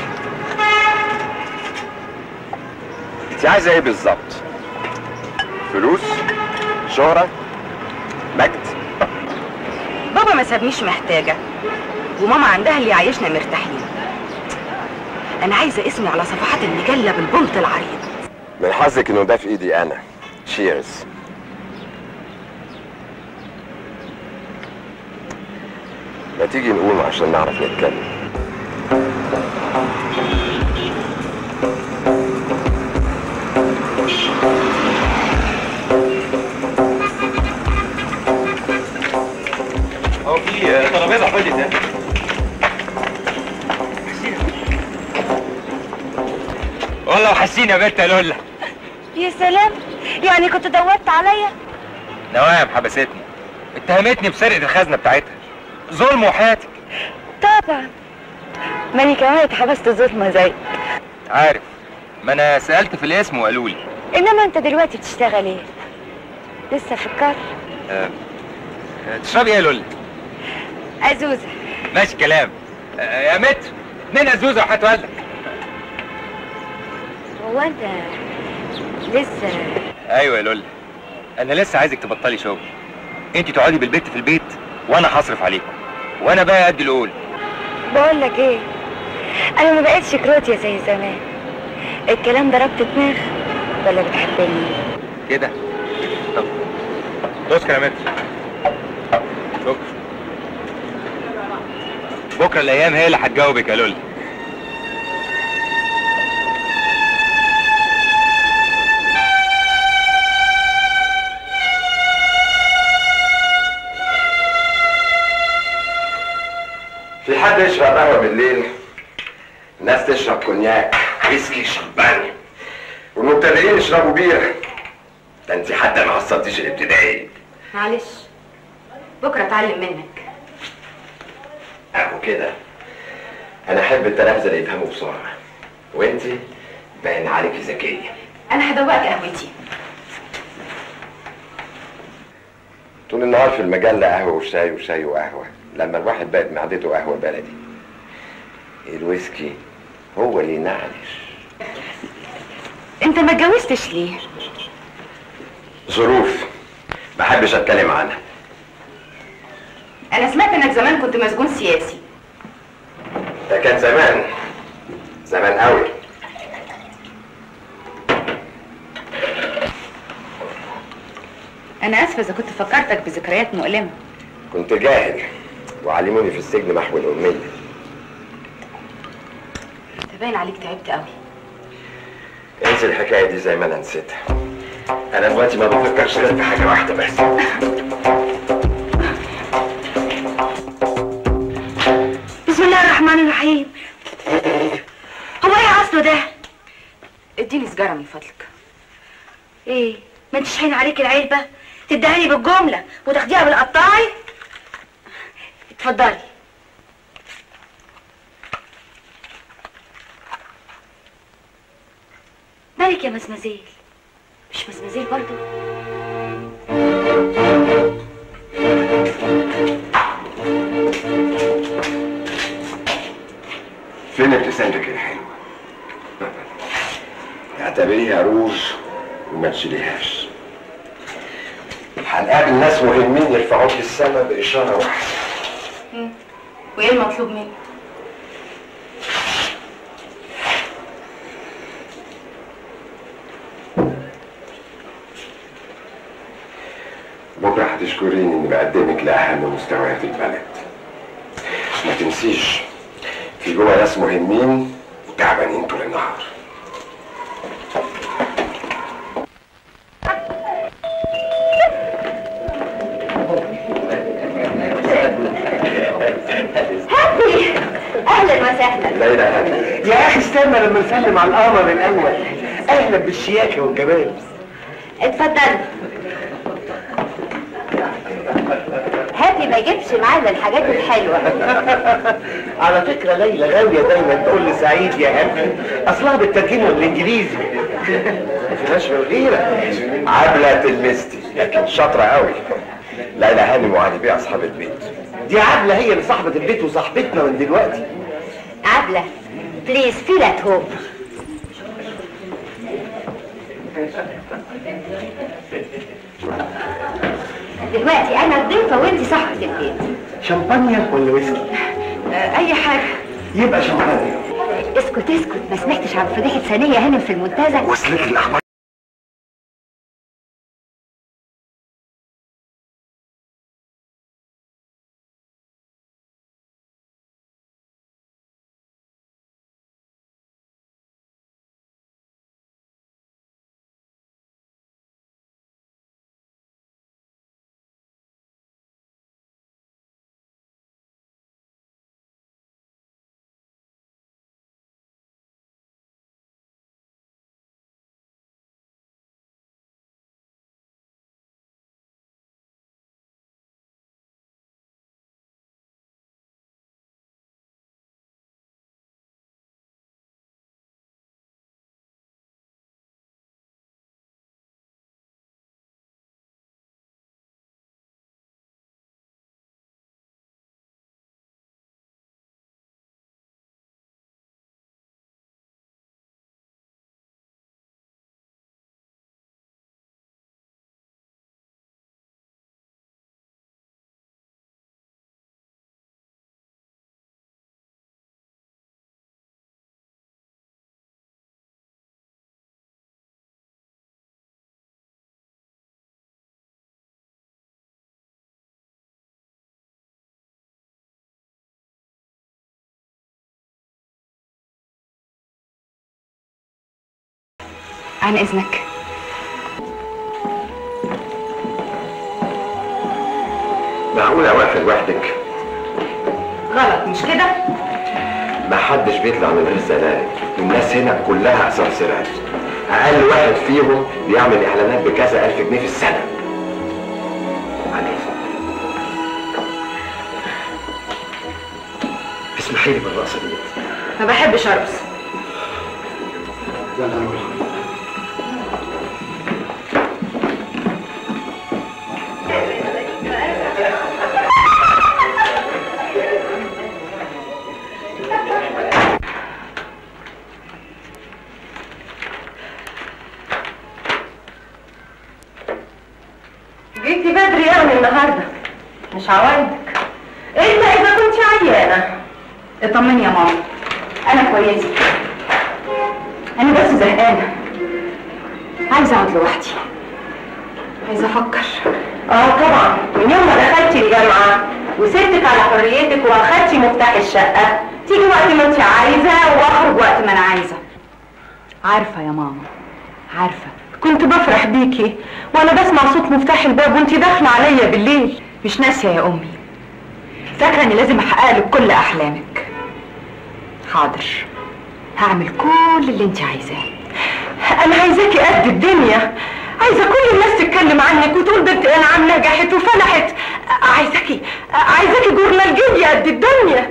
Speaker 8: انت عايزه ايه بالظبط فلوس شهرة مجد
Speaker 6: بابا ما سابنيش محتاجة وماما عندها اللي يعيشنا مرتاحين انا عايزة اسمي على صفحات المجلة بالبنط العريض
Speaker 8: من حظك انه ده في ايدي انا تشيرز ما تيجي نقوم عشان نعرف نتكلم
Speaker 1: هو في ترابيزه فاضيه ده والله وحشين يا بنت يا لولا
Speaker 3: يا سلام يعني كنت دورت عليا
Speaker 1: نوام حبستني اتهمتني بسرقه الخزنه بتاعتها ظلم وحياتي
Speaker 3: طبعا ماني كمان اتحبست ظلمة زي
Speaker 1: عارف ما انا سالت في الاسم وقالوا لي
Speaker 3: انما انت دلوقتي بتشتغل ايه لسه في الكار
Speaker 1: أه تشربي ايه يا لولا
Speaker 3: ازوزة
Speaker 1: ماشي كلام أه يا متر اتنين ازوزه وحياه والدك
Speaker 3: هو انت لسه
Speaker 1: ايوه يا لولا انا لسه عايزك تبطلي شغل انت تقعدي بالبيت في البيت وانا هصرف عليكم وانا بقى قد الاول
Speaker 3: بقول لك ايه انا ما بقتش كروت يا زي زمان الكلام ده ربط دماغ ولا بتحبني
Speaker 1: كده طب بكره يا متر بكره بكره الايام هي اللي هتجاوبك يا لولا
Speaker 8: في حد يشرب قهوه بالليل ناس تشرب كونياك ويسكي شمبانيا والمبتدئين يشربوا بيره ده انت حتى ما حصلتيش الابتدائي
Speaker 6: معلش بكرة اتعلم منك
Speaker 8: اهو كده انا احب التلامذه اللي يفهموا بسرعه وانت باين عليكي ذكيه
Speaker 6: انا هدوقك قهوتي
Speaker 8: طول النهار في المجله قهوه وشاي وشاي وقهوه لما الواحد بقت معدته قهوه بلدي الويسكي هو اللي ينعنش
Speaker 6: انت ما اتجوزتش ليه
Speaker 8: ظروف ما احبش اتكلم عنها
Speaker 6: انا سمعت انك زمان كنت مسجون سياسي
Speaker 8: ده كان زمان زمان قوي
Speaker 6: انا اسفه اذا كنت فكرتك بذكريات مؤلمه
Speaker 8: كنت جاهل وعلموني في السجن محو الأمية
Speaker 6: انت باين عليك تعبت قوي
Speaker 8: انسي الحكاية دي زي ما أنا نسيتها أنا دلوقتي ما بفكرش غير في حاجة واحدة بس
Speaker 3: بسم الله الرحمن الرحيم هو ايه اصله ده
Speaker 6: اديني سجاره من فضلك
Speaker 3: ايه ما انتش حين عليك العلبة تدهني بالجملة وتاخديها بالقطاعي اتفضلي مالك يا مزمزيل مش مزمزيل برضو
Speaker 8: فين ابتسامتك الحلوة؟ اعتبريها روج وما تشيليهاش هنقابل ناس مهمين يرفعوك السما بإشارة واحدة
Speaker 6: وايه المطلوب مني
Speaker 8: بكرة هتشكريني إني بقدمك لأهم مستويات البلد ما تنسيش في جوه ناس مهمين وتعبانين طول النهار
Speaker 3: هابي اهلا
Speaker 2: وسهلا
Speaker 8: ليلى هاني
Speaker 5: يا اخي استنى لما نسلم على القمر الاول اهلا بالشياكه والجمال
Speaker 2: اتفضل هاتي ما يجيبش معانا الحاجات الحلوه
Speaker 5: على فكره ليلى غاويه دايما تقول لسعيد يا هاني اصلها بالترجمه الانجليزي ما فيهاش غيره
Speaker 8: عبلة تلمستي لكن شاطرة قوي ليلى هانم وعلي بيه أصحاب البيت
Speaker 5: دي عبله هي اللي صاحبه البيت وصاحبتنا من دلوقتي
Speaker 2: عبله بليز فيل ات هوم دلوقتي انا الضيفه وانت صاحبه البيت
Speaker 5: شمبانيا ولا ويسكي
Speaker 2: اي حاجه
Speaker 5: يبقى شمبانيا
Speaker 2: اسكت اسكت ما سمعتش عن فضيحه ثانيه هانم في المنتزه
Speaker 8: وصلت لي الأخبار
Speaker 6: عن اذنك
Speaker 8: معقولة واقفة لوحدك
Speaker 6: غلط مش كده
Speaker 8: ما حدش بيطلع من غير زلالة الناس هنا كلها أسانسيرات أقل واحد فيهم بيعمل إعلانات بكذا ألف جنيه في السنة عليك اسمحي لي بالرقصة دي
Speaker 6: ما بحبش ارقص
Speaker 2: جيتي بدري يعني النهارده مش عوايدك الا اذا كنت عيانه
Speaker 6: اطمني يا ماما انا كويسه انا بس زهقانه عايزه اقعد لوحدي عايزه افكر
Speaker 2: اه طبعا من يوم ما دخلتي الجامعه وسبتك على حريتك واخدتي مفتاح الشقه تيجي وقت ما انت عايزه
Speaker 6: واخرج وقت ما انا عايزه عارفه يا ماما عارفه
Speaker 2: كنت بفرح بيكي وانا بسمع صوت مفتاح الباب وانت داخله عليا بالليل
Speaker 6: مش ناسيه يا امي فاكره اني لازم احقق لك كل احلامك حاضر هعمل كل اللي انت عايزاه
Speaker 2: انا عايزاكي قد الدنيا عايزه كل الناس تتكلم عنك وتقول بنت انعام نجحت وفلحت عايزاكي عايزاكي جورنالجيه قد الدنيا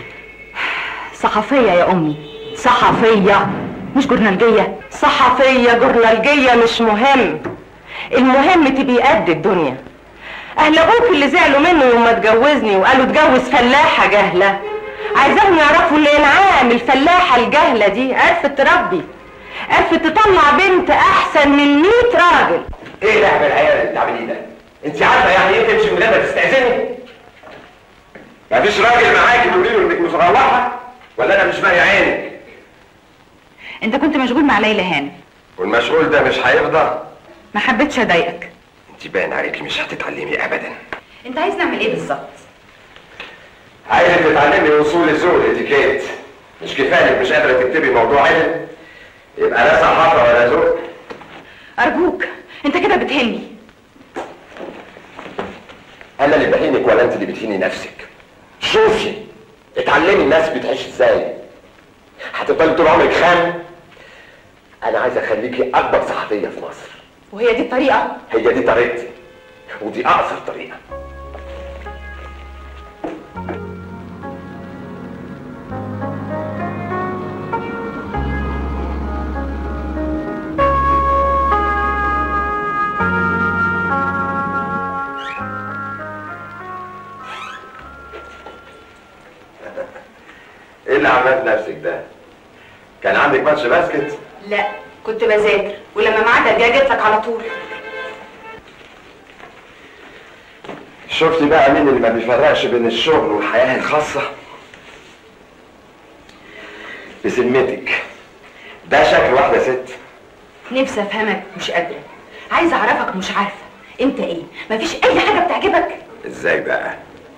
Speaker 6: صحفيه يا امي صحفيه مش جورنالجيه
Speaker 2: صحفيه جورنالجيه مش مهم المهم تبقي قد الدنيا اهل ابوك اللي زعلوا منه يوم ما اتجوزني وقالوا اتجوز فلاحه جهله عايزاهم يعرفوا ان انعام الفلاحه الجهله دي عرفت تربي عرفت تطلع بنت احسن من 100 راجل
Speaker 8: ايه لعب العيال اللي بتعمليه ده؟ انت عارفه يعني ايه تمشي من غير ما تستأذني؟ مفيش راجل معاكي تقولي له انك متروحه ولا انا مش مالي عينك؟
Speaker 6: انت كنت مشغول مع ليلى هانم
Speaker 8: والمشغول ده مش هيفضى
Speaker 6: ما حبيتش اضايقك
Speaker 8: انت باين عليكي مش هتتعلمي ابدا
Speaker 6: انت عايز نعمل ايه بالظبط
Speaker 8: عايزه تتعلمي اصول الذوق الاتيكيت مش كفايه انك مش قادره تكتبي موضوع علم يبقى لا صحافه ولا ذوق
Speaker 6: ارجوك انت كده بتهني
Speaker 8: انا اللي بهينك ولا انت اللي بتهيني نفسك شوفي اتعلمي الناس بتعيش ازاي هتفضلي طول عمرك خام انا عايز اخليكي اكبر صحفيه في مصر
Speaker 6: وهي دي الطريقه
Speaker 8: هي دي طريقتي ودي اقصر طريقه ايه اللي عملت نفسك ده؟ كان عندك ماتش باسكت؟
Speaker 6: لا كنت بذاكر ولما معاد جه جيت لك على طول
Speaker 8: شفتي بقى مين اللي ما بيفرقش بين الشغل والحياة الخاصة؟ بذمتك ده شكل واحدة ست
Speaker 6: نفسي افهمك مش قادره عايزه اعرفك مش عارفه انت ايه مفيش اي حاجه بتعجبك
Speaker 8: ازاي بقى؟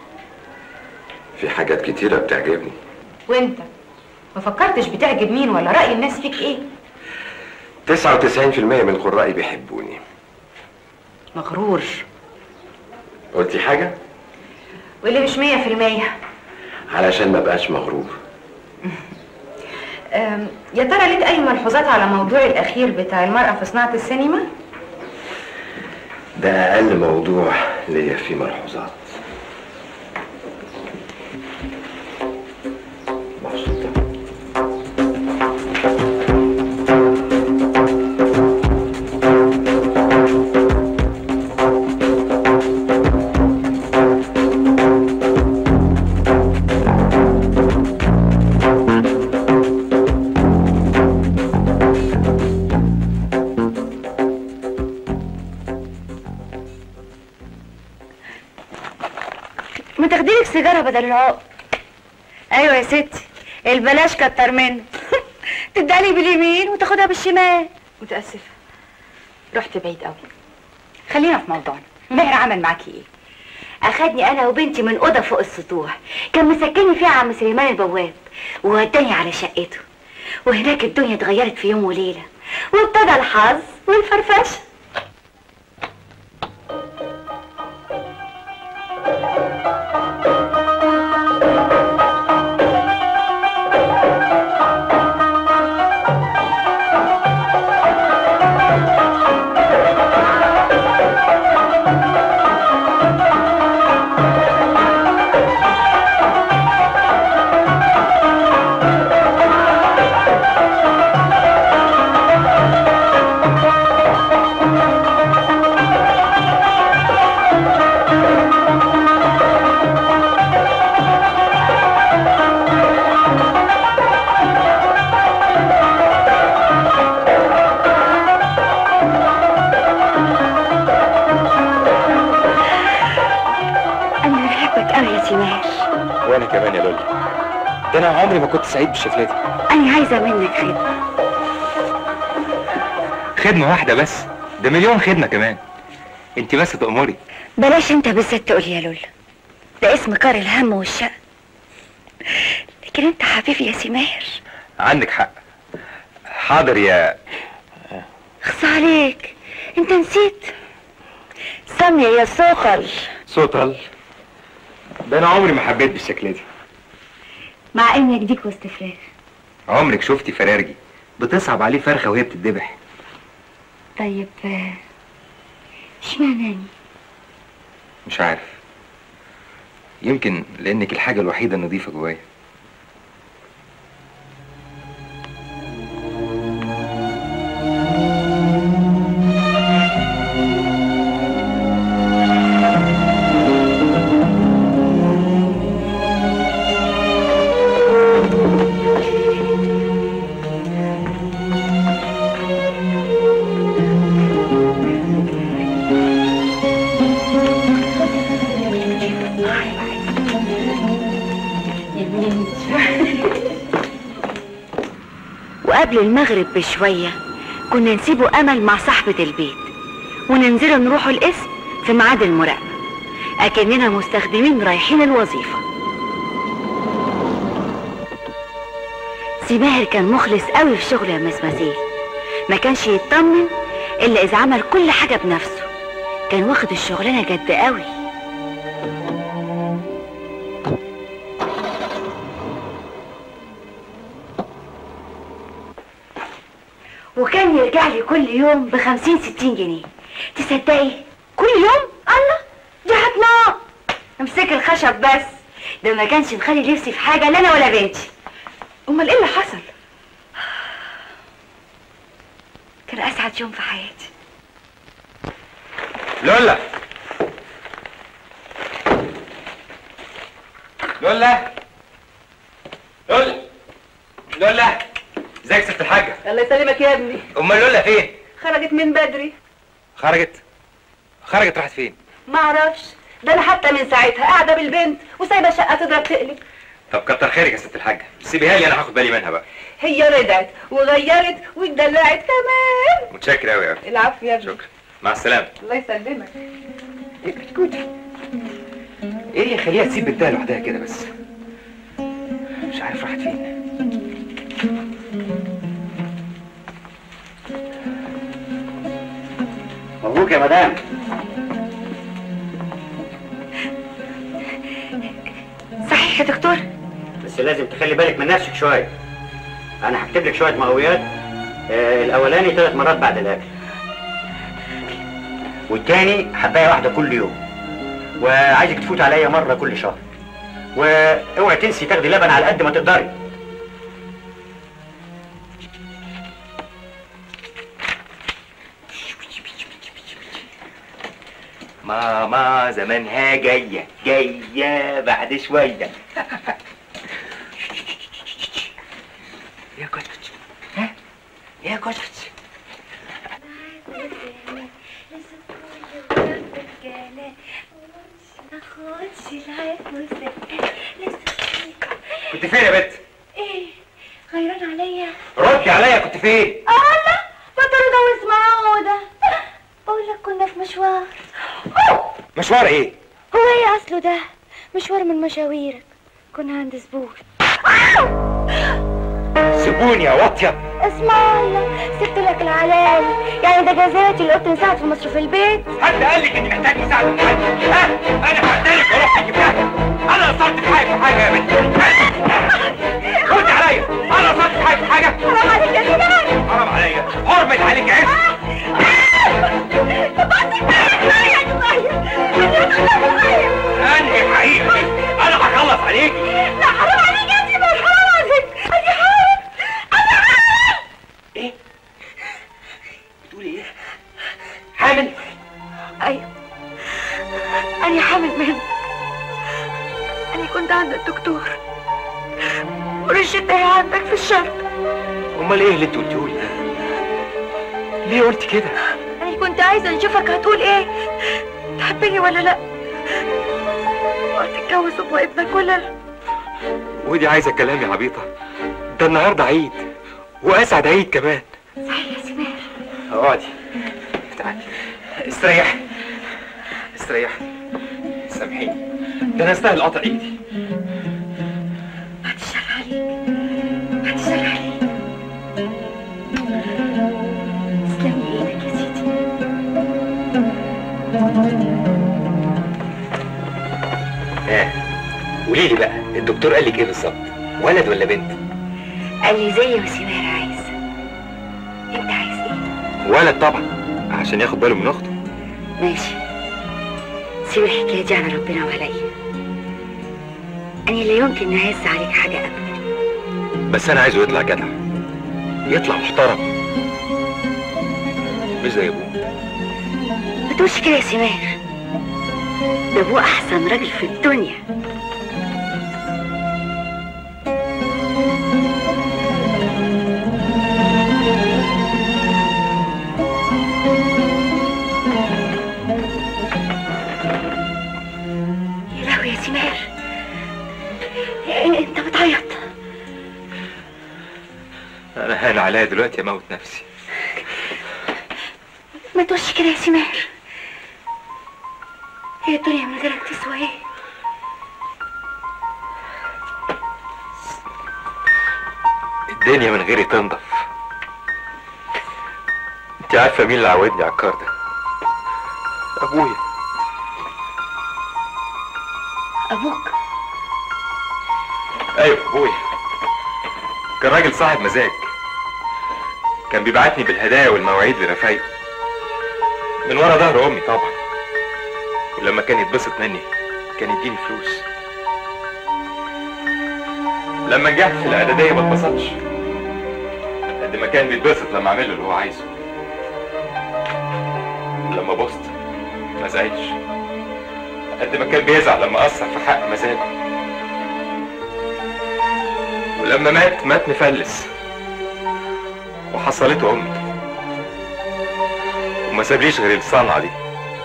Speaker 8: في حاجات كتيرة بتعجبني
Speaker 6: وانت ما فكرتش بتعجب مين ولا راي الناس فيك ايه
Speaker 8: 99% من قرائي بيحبوني
Speaker 6: مغرور
Speaker 8: قلتي حاجة؟
Speaker 6: واللي مش مية في المية
Speaker 8: علشان ما بقاش مغرور
Speaker 6: أم، يا ترى ليك اي ملحوظات على موضوع الاخير بتاع المرأة في صناعة السينما
Speaker 8: ده أقل موضوع ليا فيه ملحوظات مبسوطة
Speaker 3: ما تاخديلك سيجاره بدل العقد ايوه يا ستي البلاش كتر منه تدالي باليمين وتاخدها بالشمال
Speaker 6: متأسفة رحت بعيد قوي خلينا في موضوعنا ماهر عمل معاكي ايه
Speaker 2: اخدني انا وبنتي من اوضه فوق السطوح كان مسكني فيها عم سليمان البواب ووداني على شقته وهناك الدنيا اتغيرت في يوم وليله وابتدى الحظ والفرفشه انا بحبك قوي يا سماش
Speaker 1: وانا كمان يا لولي ده انا عمري ما كنت سعيد بالشكل ده
Speaker 2: انا عايزه منك خدمه
Speaker 1: خدمه واحده بس ده مليون خدمه كمان انت بس تأمري
Speaker 2: بلاش انت بالذات تقول يا لولا ده اسم كار الهم والشق لكن انت حبيبي يا سماهر
Speaker 1: عندك حق حاضر يا
Speaker 2: خص عليك انت نسيت سامية يا سوقل
Speaker 1: سوطل ده انا عمري ما حبيت بالشكل ده
Speaker 2: مع انك ديك وسط فراخ
Speaker 1: عمرك شفتي فرارجي بتصعب عليه فرخه وهي بتتذبح
Speaker 2: طيب آه، اشمعناني
Speaker 1: مش عارف يمكن لانك الحاجه الوحيده النظيفه جوايا
Speaker 2: وقبل المغرب بشوية كنا نسيبه أمل مع صاحبة البيت وننزلوا نروحوا القسم في ميعاد المراقبة أكننا مستخدمين رايحين الوظيفة سماهر كان مخلص قوي في شغله يا مس مزيل ما كانش يطمن إلا إذا عمل كل حاجة بنفسه كان واخد الشغلانة جد قوي
Speaker 3: كان يرجع لي كل يوم ب 50 60 جنيه تصدقي كل يوم الله دي هتنام امسك الخشب بس ده ما كانش مخلي نفسي في حاجه لا انا ولا بنتي
Speaker 6: امال ايه اللي حصل
Speaker 3: كان اسعد يوم في حياتي
Speaker 1: لولا لولا لولا لولا ازيك يا ست الحاجة
Speaker 6: الله يسلمك يا ابني
Speaker 1: امال لولا فين
Speaker 6: خرجت من بدري
Speaker 1: خرجت خرجت راحت فين
Speaker 6: ما اعرفش ده انا حتى من ساعتها قاعده بالبنت وسايبه الشقه تضرب تقلب
Speaker 1: طب كتر خيرك يا ست الحاجة سيبيها لي انا هاخد بالي منها بقى
Speaker 6: هي رجعت وغيرت واتدلعت كمان
Speaker 1: متشكر قوي قوي
Speaker 6: العفو يا ابني
Speaker 1: شكرا مع السلامة
Speaker 6: الله يسلمك
Speaker 1: ايه اللي يخليها تسيب بنتها لوحدها كده بس مش عارف راحت فين
Speaker 7: مبروك يا مدام
Speaker 3: صحيح يا دكتور
Speaker 7: بس لازم تخلي بالك من نفسك شويه انا هكتب لك شويه مقويات آه الاولاني ثلاث مرات بعد الاكل والتاني حبايه واحده كل يوم وعايزك تفوت عليا مره كل شهر واوعي تنسي تاخدي لبن على قد ما تقدري
Speaker 1: ماما زمانها جاية جاية بعد شوية يا كوتش ها يا كوتش كنت فين يا بنت؟
Speaker 3: ايه غيران عليا
Speaker 1: ردي عليا كنت فين؟
Speaker 3: الله بطل اتجوز معاودة بقول لك كنا في مشوار
Speaker 1: مشوار ايه؟
Speaker 3: هو ايه اصله ده مشوار من مشاويرك كنا عند زبون
Speaker 1: سيبوني يا واطية
Speaker 3: اسمع الله سبت لك العلالي يعني ده جزاتي اللي قلت نساعد في مصروف البيت
Speaker 1: حد قال لك اني محتاج مساعدة من حد؟ ها؟ انا هقتلك واروح اجيب لها انا قصرت في حاجة في حاجة يا بنت ردي عليا انا قصرت في حاجة في حاجة
Speaker 3: حرام عليك يا سيدي
Speaker 1: حرام عليا حرمت عليك عز انهي حقيقي انا هخلص عليكي
Speaker 3: لا حرام عليك يا سيدي حرام عليك ادي حرام ادي حرام
Speaker 1: ايه بتقولي ايه حامل
Speaker 3: ايوه انا حامل منك انا كنت عند الدكتور ورشدتها عندك في الشرق
Speaker 1: امال ايه اللي انت قلتيهولي ده ليه قلت كده
Speaker 3: انا كنت عايزه نشوفك هتقول ايه تحبني ولا لا وهتتجوز ام ابنك ولا لا
Speaker 1: ودي عايزه كلام يا عبيطه ده النهارده عيد واسعد عيد كمان
Speaker 3: صحيح يا سمير
Speaker 1: اقعدي تعالي استريح استريح سامحيني ده انا استاهل قطع ايدي
Speaker 3: بعد الشر عليك بعد الشر عليك تسلمي ايدك يا سيدي
Speaker 1: ها قولي لي بقى الدكتور قال لك ايه بالظبط ولد ولا بنت
Speaker 3: قال لي زي ما سمير عايز انت عايز ايه
Speaker 1: ولد طبعا عشان ياخد باله من اخته
Speaker 3: ماشي سيب الحكايه دي على ربنا وعليا انا لا يمكن نهز عليك حاجه ابدا
Speaker 1: بس انا عايزه يطلع جدع يطلع محترم مش زي ابوه
Speaker 3: ما تقولش كده يا سمير ده ابوه احسن راجل في الدنيا يا لهوي يا سمير إيه، انت بتعيط
Speaker 1: انا هان عليا دلوقتي اموت نفسي
Speaker 3: ما تقولش كده يا سمير هي الدنيا من غيرك تسوى ايه
Speaker 1: الدنيا من غيري تنضف انت عارفه مين اللي عودني على الكار ده ابويا
Speaker 3: ابوك
Speaker 1: ايوه ابويا كان راجل صاحب مزاج كان بيبعتني بالهدايا والمواعيد لرفايقه من ورا ظهر امي طبعا ولما كان يتبسط مني كان يديني فلوس لما نجحت في الاعداديه ما اتبسطش قد ما كان بيتبسط لما اعمل له اللي هو عايزه لما بوست ما زعلش قد ما كان بيزعل لما اثر في حق مزاجه ولما مات مات مفلس وحصلته امي وما سابليش غير الصنعه دي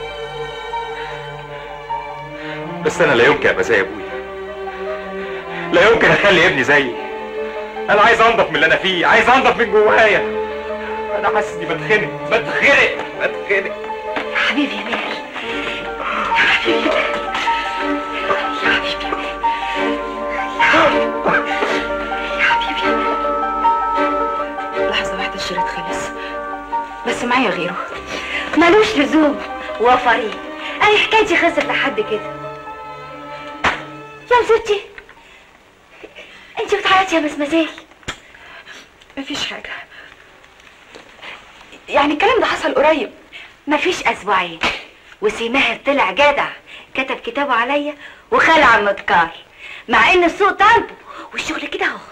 Speaker 1: بس انا لا يمكن ابقى زي ابويا لا يمكن اخلي ابني زيي انا عايز انضف من اللي انا فيه عايز انضف من جوايا انا حاسس اني بتخنق بتخنق بتخنق
Speaker 2: يا حبيبي يا ماهر يا حبيبي يا حبيبي يا حبيبي
Speaker 6: لحظة واحدة الشريط خلص بس معايا غيره
Speaker 2: ملوش لزوم وفرين انا حكايتي خلصت لحد كده يا زوجتي انت بتعيطي يا مسمزيل
Speaker 6: مفيش حاجة يعني الكلام ده حصل قريب
Speaker 2: مفيش اسبوعين وسي ماهر طلع جدع كتب كتابه عليا وخلع المتكار مع ان السوق طالبه والشغل كده اهو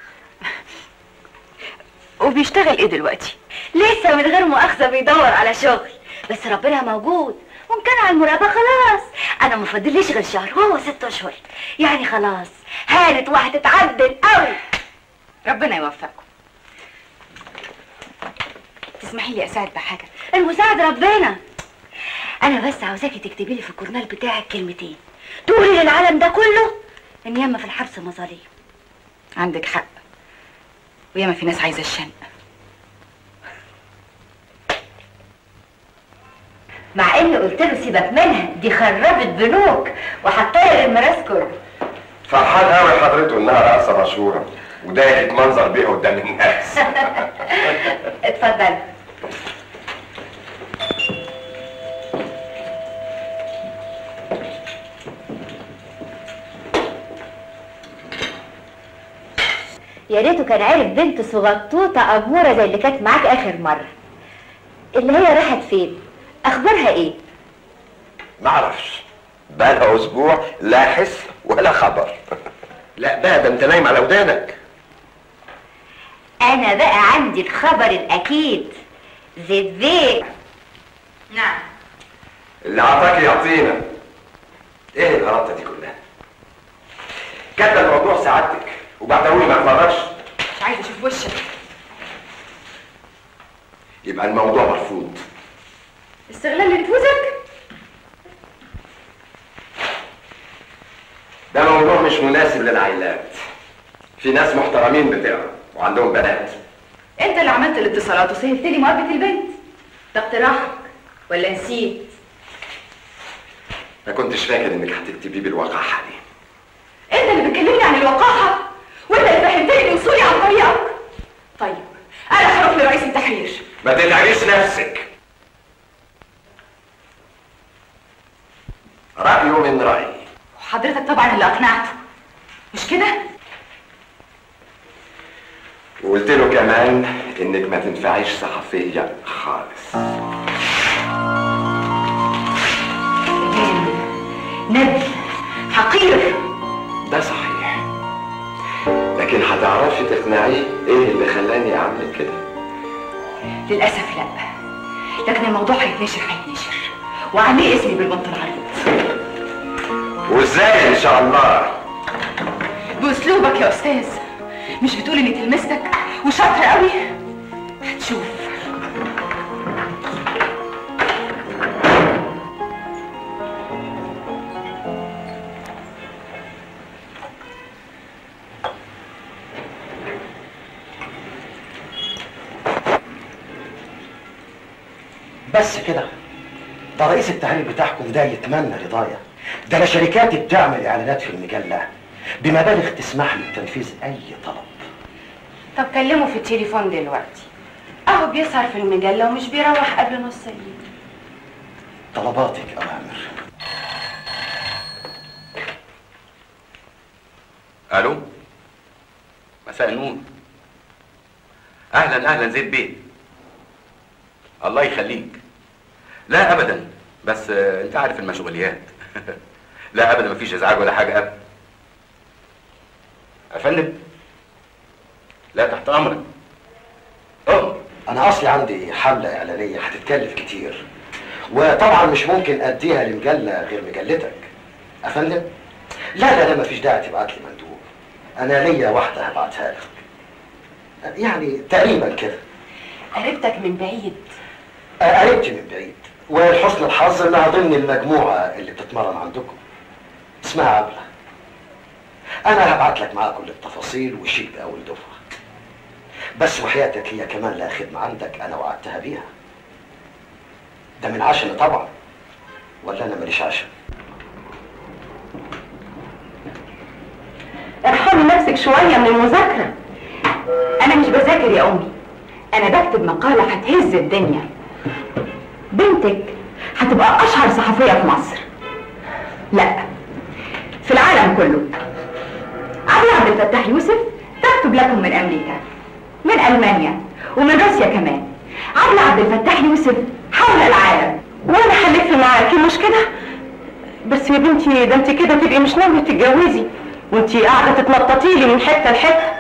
Speaker 6: وبيشتغل ايه دلوقتي
Speaker 2: لسه من غير مؤاخذه بيدور على شغل بس ربنا موجود وان كان على المراقبه خلاص انا ما فاضليش غير شهر وهو ست اشهر يعني خلاص هانت وهتتعدل قوي
Speaker 6: ربنا يوفقكم تسمحي لي اساعد بحاجة
Speaker 2: المساعد ربنا انا بس عاوزاكي تكتبي لي في الجورنال بتاعك كلمتين تقولي للعالم ده كله ان ياما في الحبس مظالم
Speaker 6: عندك حق وياما في ناس عايزة الشنق
Speaker 2: مع اني قلت له سيبك منها دي خربت بنوك وهتطير الميراث كله
Speaker 8: فرحان قوي حضرته انها رقصه مشهوره وده يتمنظر بيها قدام الناس
Speaker 2: اتفضل يا ريته كان عارف بنت صغطوطه اموره زي اللي كانت معاك اخر مره اللي هي راحت فين اخبارها ايه
Speaker 8: معرفش بقالها اسبوع لا حس ولا خبر لا بقى ده انت نايم على ودانك
Speaker 2: انا بقى عندي الخبر الاكيد زيد زيد نعم
Speaker 8: اللي عطاك يعطينا ايه الغلطه دي كلها كاتبه الموضوع سعادتك وبعتهولي ما اتفرجش
Speaker 6: مش عايزة اشوف وشك
Speaker 8: يبقى الموضوع مرفوض
Speaker 6: استغلال لنفوذك
Speaker 8: ده موضوع مش مناسب للعائلات في ناس محترمين بتقرا وعندهم بنات
Speaker 6: انت اللي عملت الاتصالات وسهلت لي مقابلة البنت ده اقتراحك ولا نسيت
Speaker 8: ما كنتش فاكر انك هتكتبيه بالوقاحه دي
Speaker 6: انت اللي بتكلمني عن الوقاحة وانت اللي فهمتني ان وصولي عن طريقك طيب انا هروح لرئيس التحرير
Speaker 8: ما تتعبيش نفسك رأيه من رأيي
Speaker 6: وحضرتك طبعا اللي اقنعته مش كده
Speaker 8: وقلت له كمان انك ما تنفعيش صحفية خالص
Speaker 2: ندل حقير
Speaker 8: ده صحيح لكن هتعرفي تقنعيه ايه اللي خلاني اعمل كده
Speaker 6: للاسف لا لكن الموضوع هيتنشر هيتنشر وعليه اسمي بالبنط العريض
Speaker 8: وازاي ان شاء الله
Speaker 6: باسلوبك يا استاذ مش بتقول اني تلمستك وشاطر قوي هتشوف
Speaker 9: بس كده ده رئيس التحرير بتاعكم ده يتمنى رضايا ده انا شركاتي بتعمل اعلانات في المجله بمبالغ تسمح لي بتنفيذ اي طلب
Speaker 6: طب كلمه في التليفون دلوقتي اهو بيسهر في المجله ومش بيروح قبل نص الليل
Speaker 9: طلباتك اوامر
Speaker 1: الو مساء النور اهلا اهلا زيد بيه
Speaker 10: الله يخليك لا ابدا بس آه، انت عارف المشغوليات لا ابدا مفيش ازعاج ولا حاجه ابدا يا فندم لا تحت امرك اه
Speaker 9: انا اصلي عندي حمله اعلانيه هتتكلف كتير وطبعا مش ممكن اديها لمجله غير مجلتك افندم لا لا لا مفيش داعي تبعت لي مندوب انا ليا واحده هبعتها لك يعني تقريبا كده
Speaker 2: قريبتك من بعيد
Speaker 9: قريبتي من بعيد ولحسن الحظ انها ضمن المجموعه اللي بتتمرن عندكم اسمها عبله انا هبعت لك معاها كل التفاصيل وشيك باول دفعه بس وحياتك هي كمان لها خدمه عندك انا وعدتها بيها ده من عشم طبعا ولا انا ماليش عشم
Speaker 6: ارحمي نفسك شوية من المذاكرة أنا مش بذاكر يا أمي أنا بكتب مقالة هتهز الدنيا بنتك هتبقى أشهر صحفية في مصر لا في العالم كله عبلة عبد الفتاح يوسف تكتب لكم من أمريكا من ألمانيا ومن روسيا كمان عبلة عبد الفتاح يوسف حول العالم وأنا هلف معاكي مش كده؟ بس يا بنتي ده انت كده تبقي مش ناوية تتجوزي وانت قاعدة تتنططي لي من حتة لحتة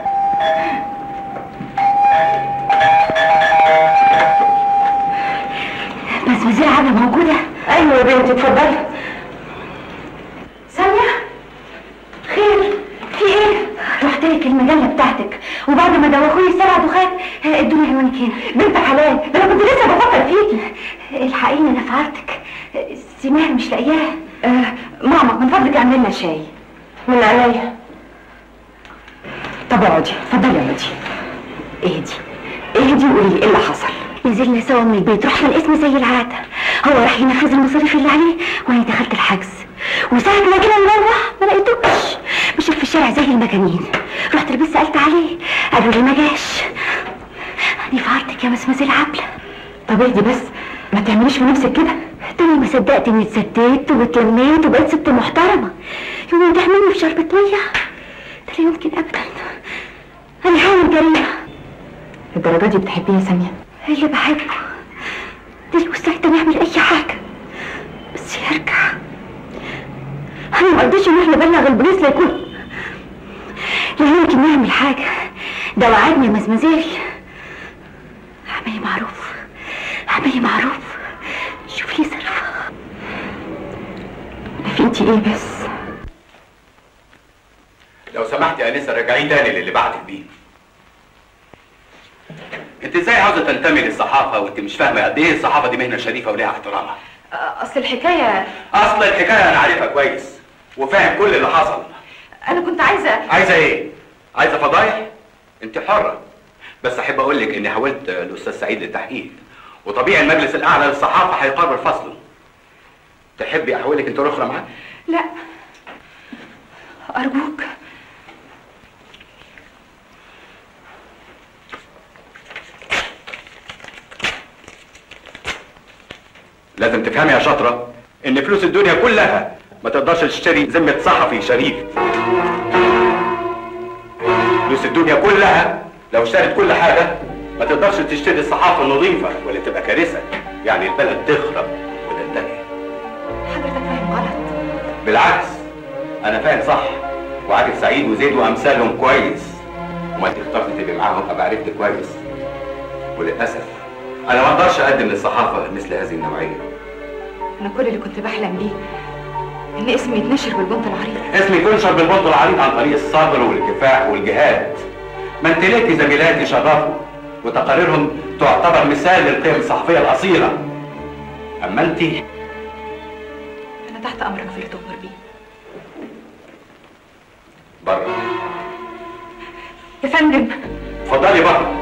Speaker 2: بس وزير عبلة موجودة
Speaker 6: ايوه يا بنتي اتفضلي
Speaker 2: سامية خير في ايه؟ رحت لك المجلة بتاعتك وبعد ما دوخوني السبع دخات آه، ادوني عنوانك هنا بنت حلال ده انا كنت لسه بفكر فيكي الحقيني انا في عرضك آه، سماها مش لاقياها
Speaker 6: آه ماما من فضلك اعملي لنا شاي من عينيا طب اقعدي اتفضلي يا ودي اهدي اهدي وقولي لي ايه اللي حصل
Speaker 2: نزلنا سوا من البيت رحنا القسم زي العادة هو راح ينفذ المصاريف اللي عليه وانا دخلت الحجز وساعة ما جينا نروح ما لقيتوش مشيت في الشارع زي المجانين رحت البيت سألت عليه قالوا لي ما جاش أنا في عرضك يا مسمزيل عبلة
Speaker 6: طب اهدي بس ما تعمليش في نفسك كده
Speaker 2: تاني ما صدقت اني اتسددت واتلميت وبقيت ست محترمة يوم تحملني في شربة مية ده لا يمكن ابدا انا حامل جريمة
Speaker 6: الدرجة دي بتحبيه يا سامية
Speaker 2: اللي بحبه ده اللي مستعد نعمل اي حاجة بس يرجع انا ما قلتش ان احنا نبلغ البوليس لا يكون لا يمكن نعمل حاجة ده وعدني يا مزمزيل اعملي معروف اعملي معروف شوف لي صرفة
Speaker 6: في انتي ايه بس
Speaker 10: لو سمحت يا انسه رجعيه تاني للي بعتك بيه انت ازاي عاوزه تنتمي للصحافه وانت مش فاهمه قد ايه الصحافه دي مهنه شريفه وليها احترامها
Speaker 6: اصل الحكاية
Speaker 10: اصل الحكايه انا عارفها كويس وفاهم كل اللي حصل
Speaker 6: انا كنت عايزة
Speaker 10: عايزه ايه عايزه فضايح انت حره بس احب اقول لك اني حاولت الاستاذ سعيد للتحقيق وطبيعي المجلس الاعلى للصحافه هيقرر فصله تحبي احولك انت اخرى معاه
Speaker 6: لا ارجوك
Speaker 10: لازم تفهمي يا شاطره ان فلوس الدنيا كلها ما تقدرش تشتري ذمه صحفي شريف فلوس الدنيا كلها لو اشترت كل حاجه ما تقدرش تشتري الصحافه النظيفه ولا تبقى كارثه يعني البلد تخرب وتنتهي
Speaker 6: حضرتك فاهم غلط
Speaker 10: بالعكس انا فاهم صح وعارف سعيد وزيد وامثالهم كويس وما انت اخترت تبقي معاهم ابقى عرفت كويس وللاسف انا ما اقدرش اقدم للصحافه مثل هذه النوعيه
Speaker 6: انا كل اللي كنت بحلم بيه ان اسمي يتنشر بالبنط العريض
Speaker 10: اسمي ينشر بالبنط العريض عن طريق الصبر والكفاح والجهاد ما انت ليكي زميلاتي شرفوا وتقاريرهم تعتبر مثال للقيم الصحفيه الاصيله اما انت
Speaker 6: انا تحت امرك في اللي تؤمر بيه
Speaker 10: بره
Speaker 6: يا فندم
Speaker 10: اتفضلي بره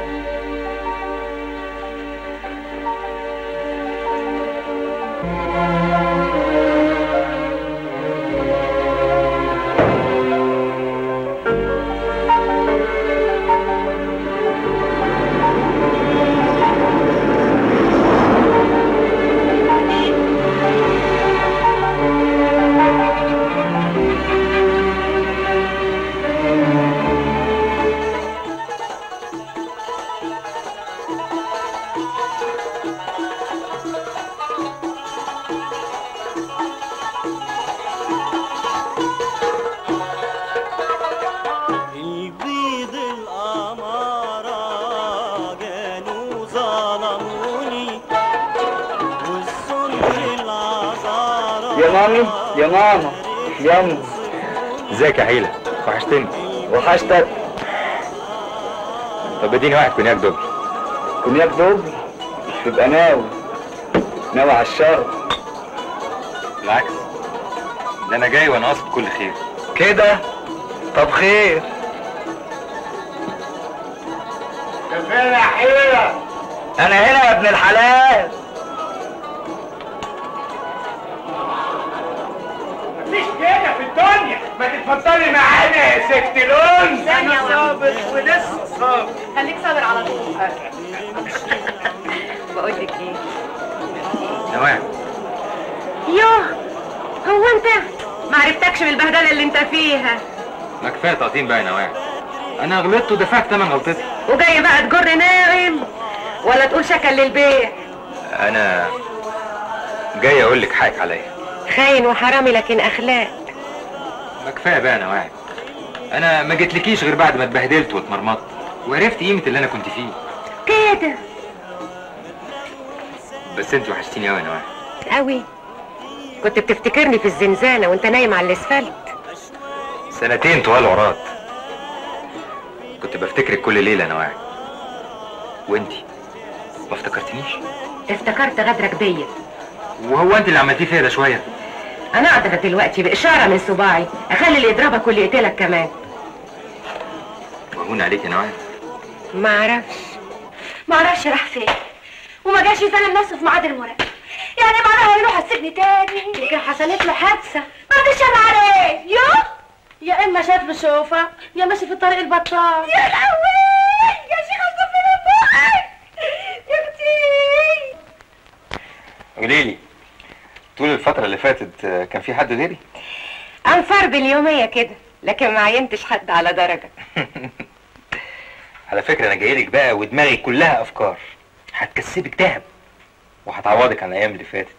Speaker 4: يا مامي يا ماما يما
Speaker 1: ازيك يا حيلة وحشتني
Speaker 4: وحشتك
Speaker 1: طب اديني واحد كونياك دبل
Speaker 4: كونياك دبل تبقى ناوي ناوي على الشر
Speaker 1: بالعكس ده انا جاي وانا قاصد كل خير
Speaker 4: كده طب خير
Speaker 5: فين يا حيلة
Speaker 4: انا هنا يا ابن الحلال
Speaker 5: مفيش كده في الدنيا ما تتفضلي معانا يا ست لون
Speaker 2: ثانية واحدة.
Speaker 5: صابر ولسه صابر
Speaker 2: خليك صابر على طول بقول لك ايه
Speaker 1: نواعم
Speaker 2: يوه هو انت ما عرفتكش بالبهدله اللي انت فيها
Speaker 1: ما كفايه تقطيم بقى يا نواعم انا غلطت ودفعت ثمن غلطتي
Speaker 2: وجاي بقى تجر ناغم ولا تقول شكل للبيع
Speaker 1: انا جاي اقول لك حقك عليا
Speaker 2: خاين وحرامي لكن اخلاق
Speaker 1: ما كفايه بقى يا نواعم انا ما جيتلكيش غير بعد ما اتبهدلت واتمرمطت وعرفت قيمه اللي انا كنت فيه
Speaker 2: كده
Speaker 1: بس انت وحشتيني قوي يا نواعم
Speaker 2: قوي كنت بتفتكرني في الزنزانه وانت نايم على الاسفلت
Speaker 1: سنتين طوال عراض كنت بفتكرك كل ليله يا نواعم وانتي ما افتكرتنيش
Speaker 2: افتكرت غدرك بيا
Speaker 1: وهو انت اللي عملتيه فيا ده شويه
Speaker 2: انا اقدر دلوقتي باشاره من صباعي اخلي اللي يضربك واللي يقتلك كمان
Speaker 1: وهون عليك يا نواعم
Speaker 3: ما اعرفش ما اعرفش راح فين وما جاش يسلم نفسه في ميعاد المراقبه يعني معناها هيروح السجن تاني يمكن حصلت له حادثه بعد الشر عليه يو يا اما شاف بشوفه يا ماشي في الطريق البطال يا لهوي يا شيخه صفي من بوقك يا اختي
Speaker 1: قولي لي طول الفتره اللي فاتت آه، كان في حد غيري
Speaker 2: انفر باليوميه كده لكن ما عينتش حد على درجه
Speaker 1: على فكره انا جاي لك بقى ودماغي كلها افكار هتكسبك دهب وهتعوضك عن الايام اللي فاتت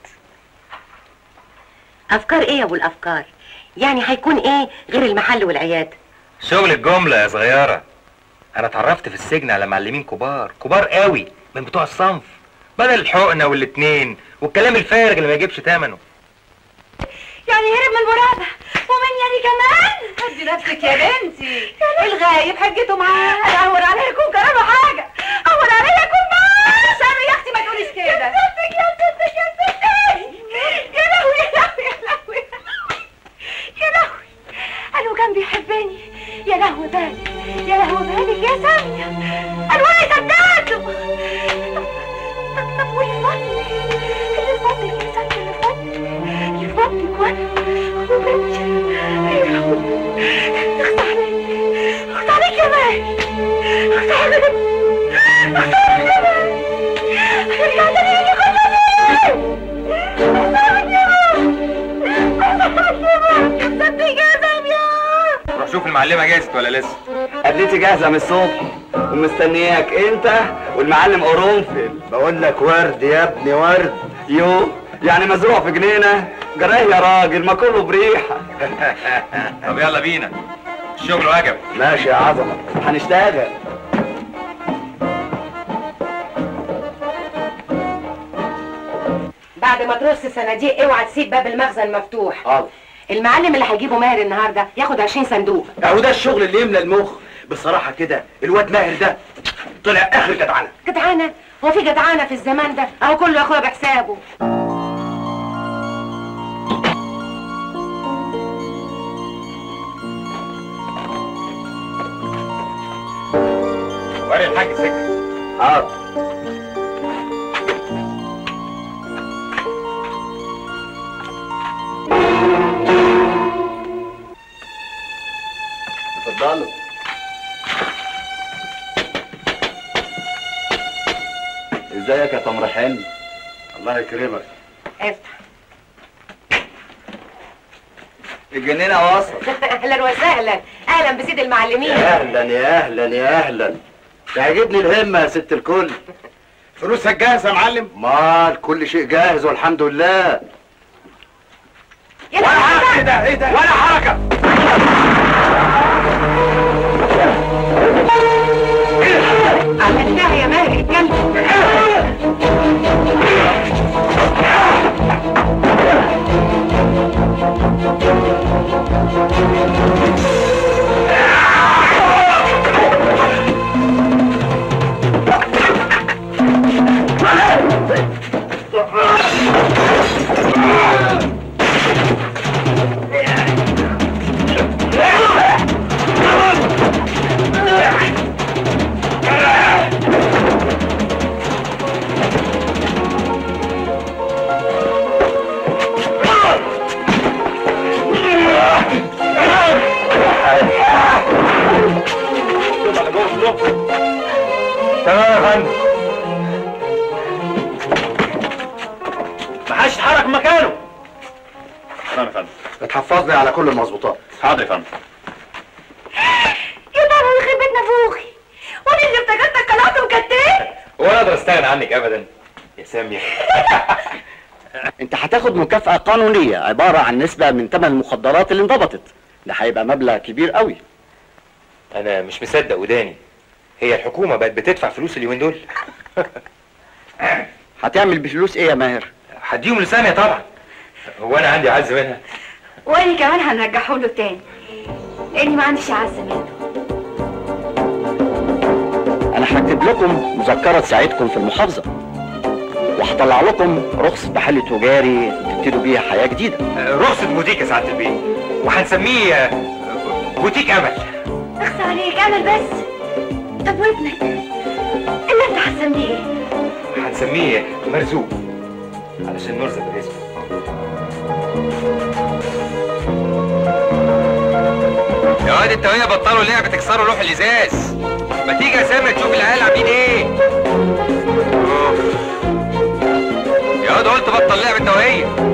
Speaker 2: افكار ايه يا ابو الافكار يعني هيكون ايه غير المحل والعياده
Speaker 1: شغل الجمله يا صغيره انا اتعرفت في السجن على معلمين كبار كبار قوي من بتوع الصنف بدل الحقنه والاتنين والكلام الفارغ اللي ما يجيبش ثمنه
Speaker 3: يعني هرب من المراقبه ومن يعني كمان هدي نفسك يا بنتي الغايب حجته معاه اهون عليا يكون كلامه حاجه اهون عليا يكون معاه سامي يا اختي ما تقوليش كده يا ستك يا ستك يا ستك يا لهوي يا لهوي يا لهوي يا لهوي قالوا كان بيحبني يا لهوي بالك يا لهوي بالك يا سامية قالوا انا صدقته طب طب ويفضل اللي فضلك يا سامية اللي فضلك يفضلك وانا وبنتي يا لهوي اخت عليك اخت عليك يا مان اخت عليك اخت عليك يا مان رجعت لي يجي خطني اخت عليك يا مان اخت عليك يا مان صدق يا سامية
Speaker 1: روح شوف المعلمه جاهزت ولا لسه
Speaker 4: قابلتي جاهزه من الصبح ومستنياك انت والمعلم قرنفل
Speaker 9: بقول لك ورد يا ابني ورد
Speaker 4: يو يعني مزروع في جنينه جراه يا راجل ما كله بريحه
Speaker 1: طب يلا بينا الشغل وجب
Speaker 9: ماشي يا عظمه
Speaker 4: هنشتغل
Speaker 2: بعد ما ترص الصناديق اوعى تسيب باب المخزن مفتوح
Speaker 9: حاضر
Speaker 2: المعلم اللي هيجيبه ماهر النهارده ياخد 20 صندوق
Speaker 9: اهو ده الشغل اللي يملى المخ بصراحه كده الواد ماهر ده طلع اخر جدعنه
Speaker 2: جدعانه هو في جدعانه في الزمان ده اهو كله يا اخويا بحسابه
Speaker 1: وري الحاج السكه
Speaker 9: حاضر اتفضلوا
Speaker 4: ازيك يا تمر حلمي
Speaker 9: الله يكرمك
Speaker 2: افتح
Speaker 4: الجنينه وصل
Speaker 2: اهلا وسهلا اهلا بسيد المعلمين
Speaker 9: يا اهلا يا اهلا يا اهلا تعجبني الهمه يا ست الكل
Speaker 5: فلوسك جاهزه يا معلم
Speaker 9: مال كل شيء جاهز والحمد لله
Speaker 2: يا لهوي
Speaker 5: ايه ده ايه ده ولا حركه
Speaker 2: عملتها يا ماهر الكلب
Speaker 5: اصله
Speaker 1: تمام يا فندم
Speaker 5: ما حدش يتحرك من مكانه تمام يا فندم
Speaker 9: اتحفظني على كل المظبوطات
Speaker 5: حاضر يا فندم
Speaker 3: يا بابا يخرب بيت نافوخي وانا اللي افتكرتك قلعت وكتات
Speaker 1: ولا اقدر استغنى عنك ابدا يا سامية
Speaker 4: انت هتاخد مكافأة قانونية عبارة عن نسبة من ثمن المخدرات اللي انضبطت ده هيبقى مبلغ كبير قوي
Speaker 1: انا مش مصدق وداني هي الحكومة بقت بتدفع فلوس اليومين دول
Speaker 4: هتعمل بفلوس ايه يا ماهر
Speaker 1: هديهم لسامية طبعا هو انا عندي عز منها
Speaker 3: وانا كمان هنرجعه له تاني لاني ما عنديش عز منه
Speaker 4: انا هكتب لكم مذكرة تساعدكم في المحافظة وهطلع لكم رخصة محل تجاري تبتدوا بيها حياة جديدة
Speaker 1: رخصة بوتيك يا سعادة البيت وهنسميه آه، بوتيك امل
Speaker 3: اخس عليك اعمل بس طب وابنك اللي انت هتسميه ايه
Speaker 1: هنسميه مرزوق علشان نرزق بالاسم يا واد انت وهي بطلوا لعبة تكسروا لوح الازاز ما تيجي يا سامر تشوف العيال عاملين ايه أوف. يا واد قلت بطل لعبة انت وهي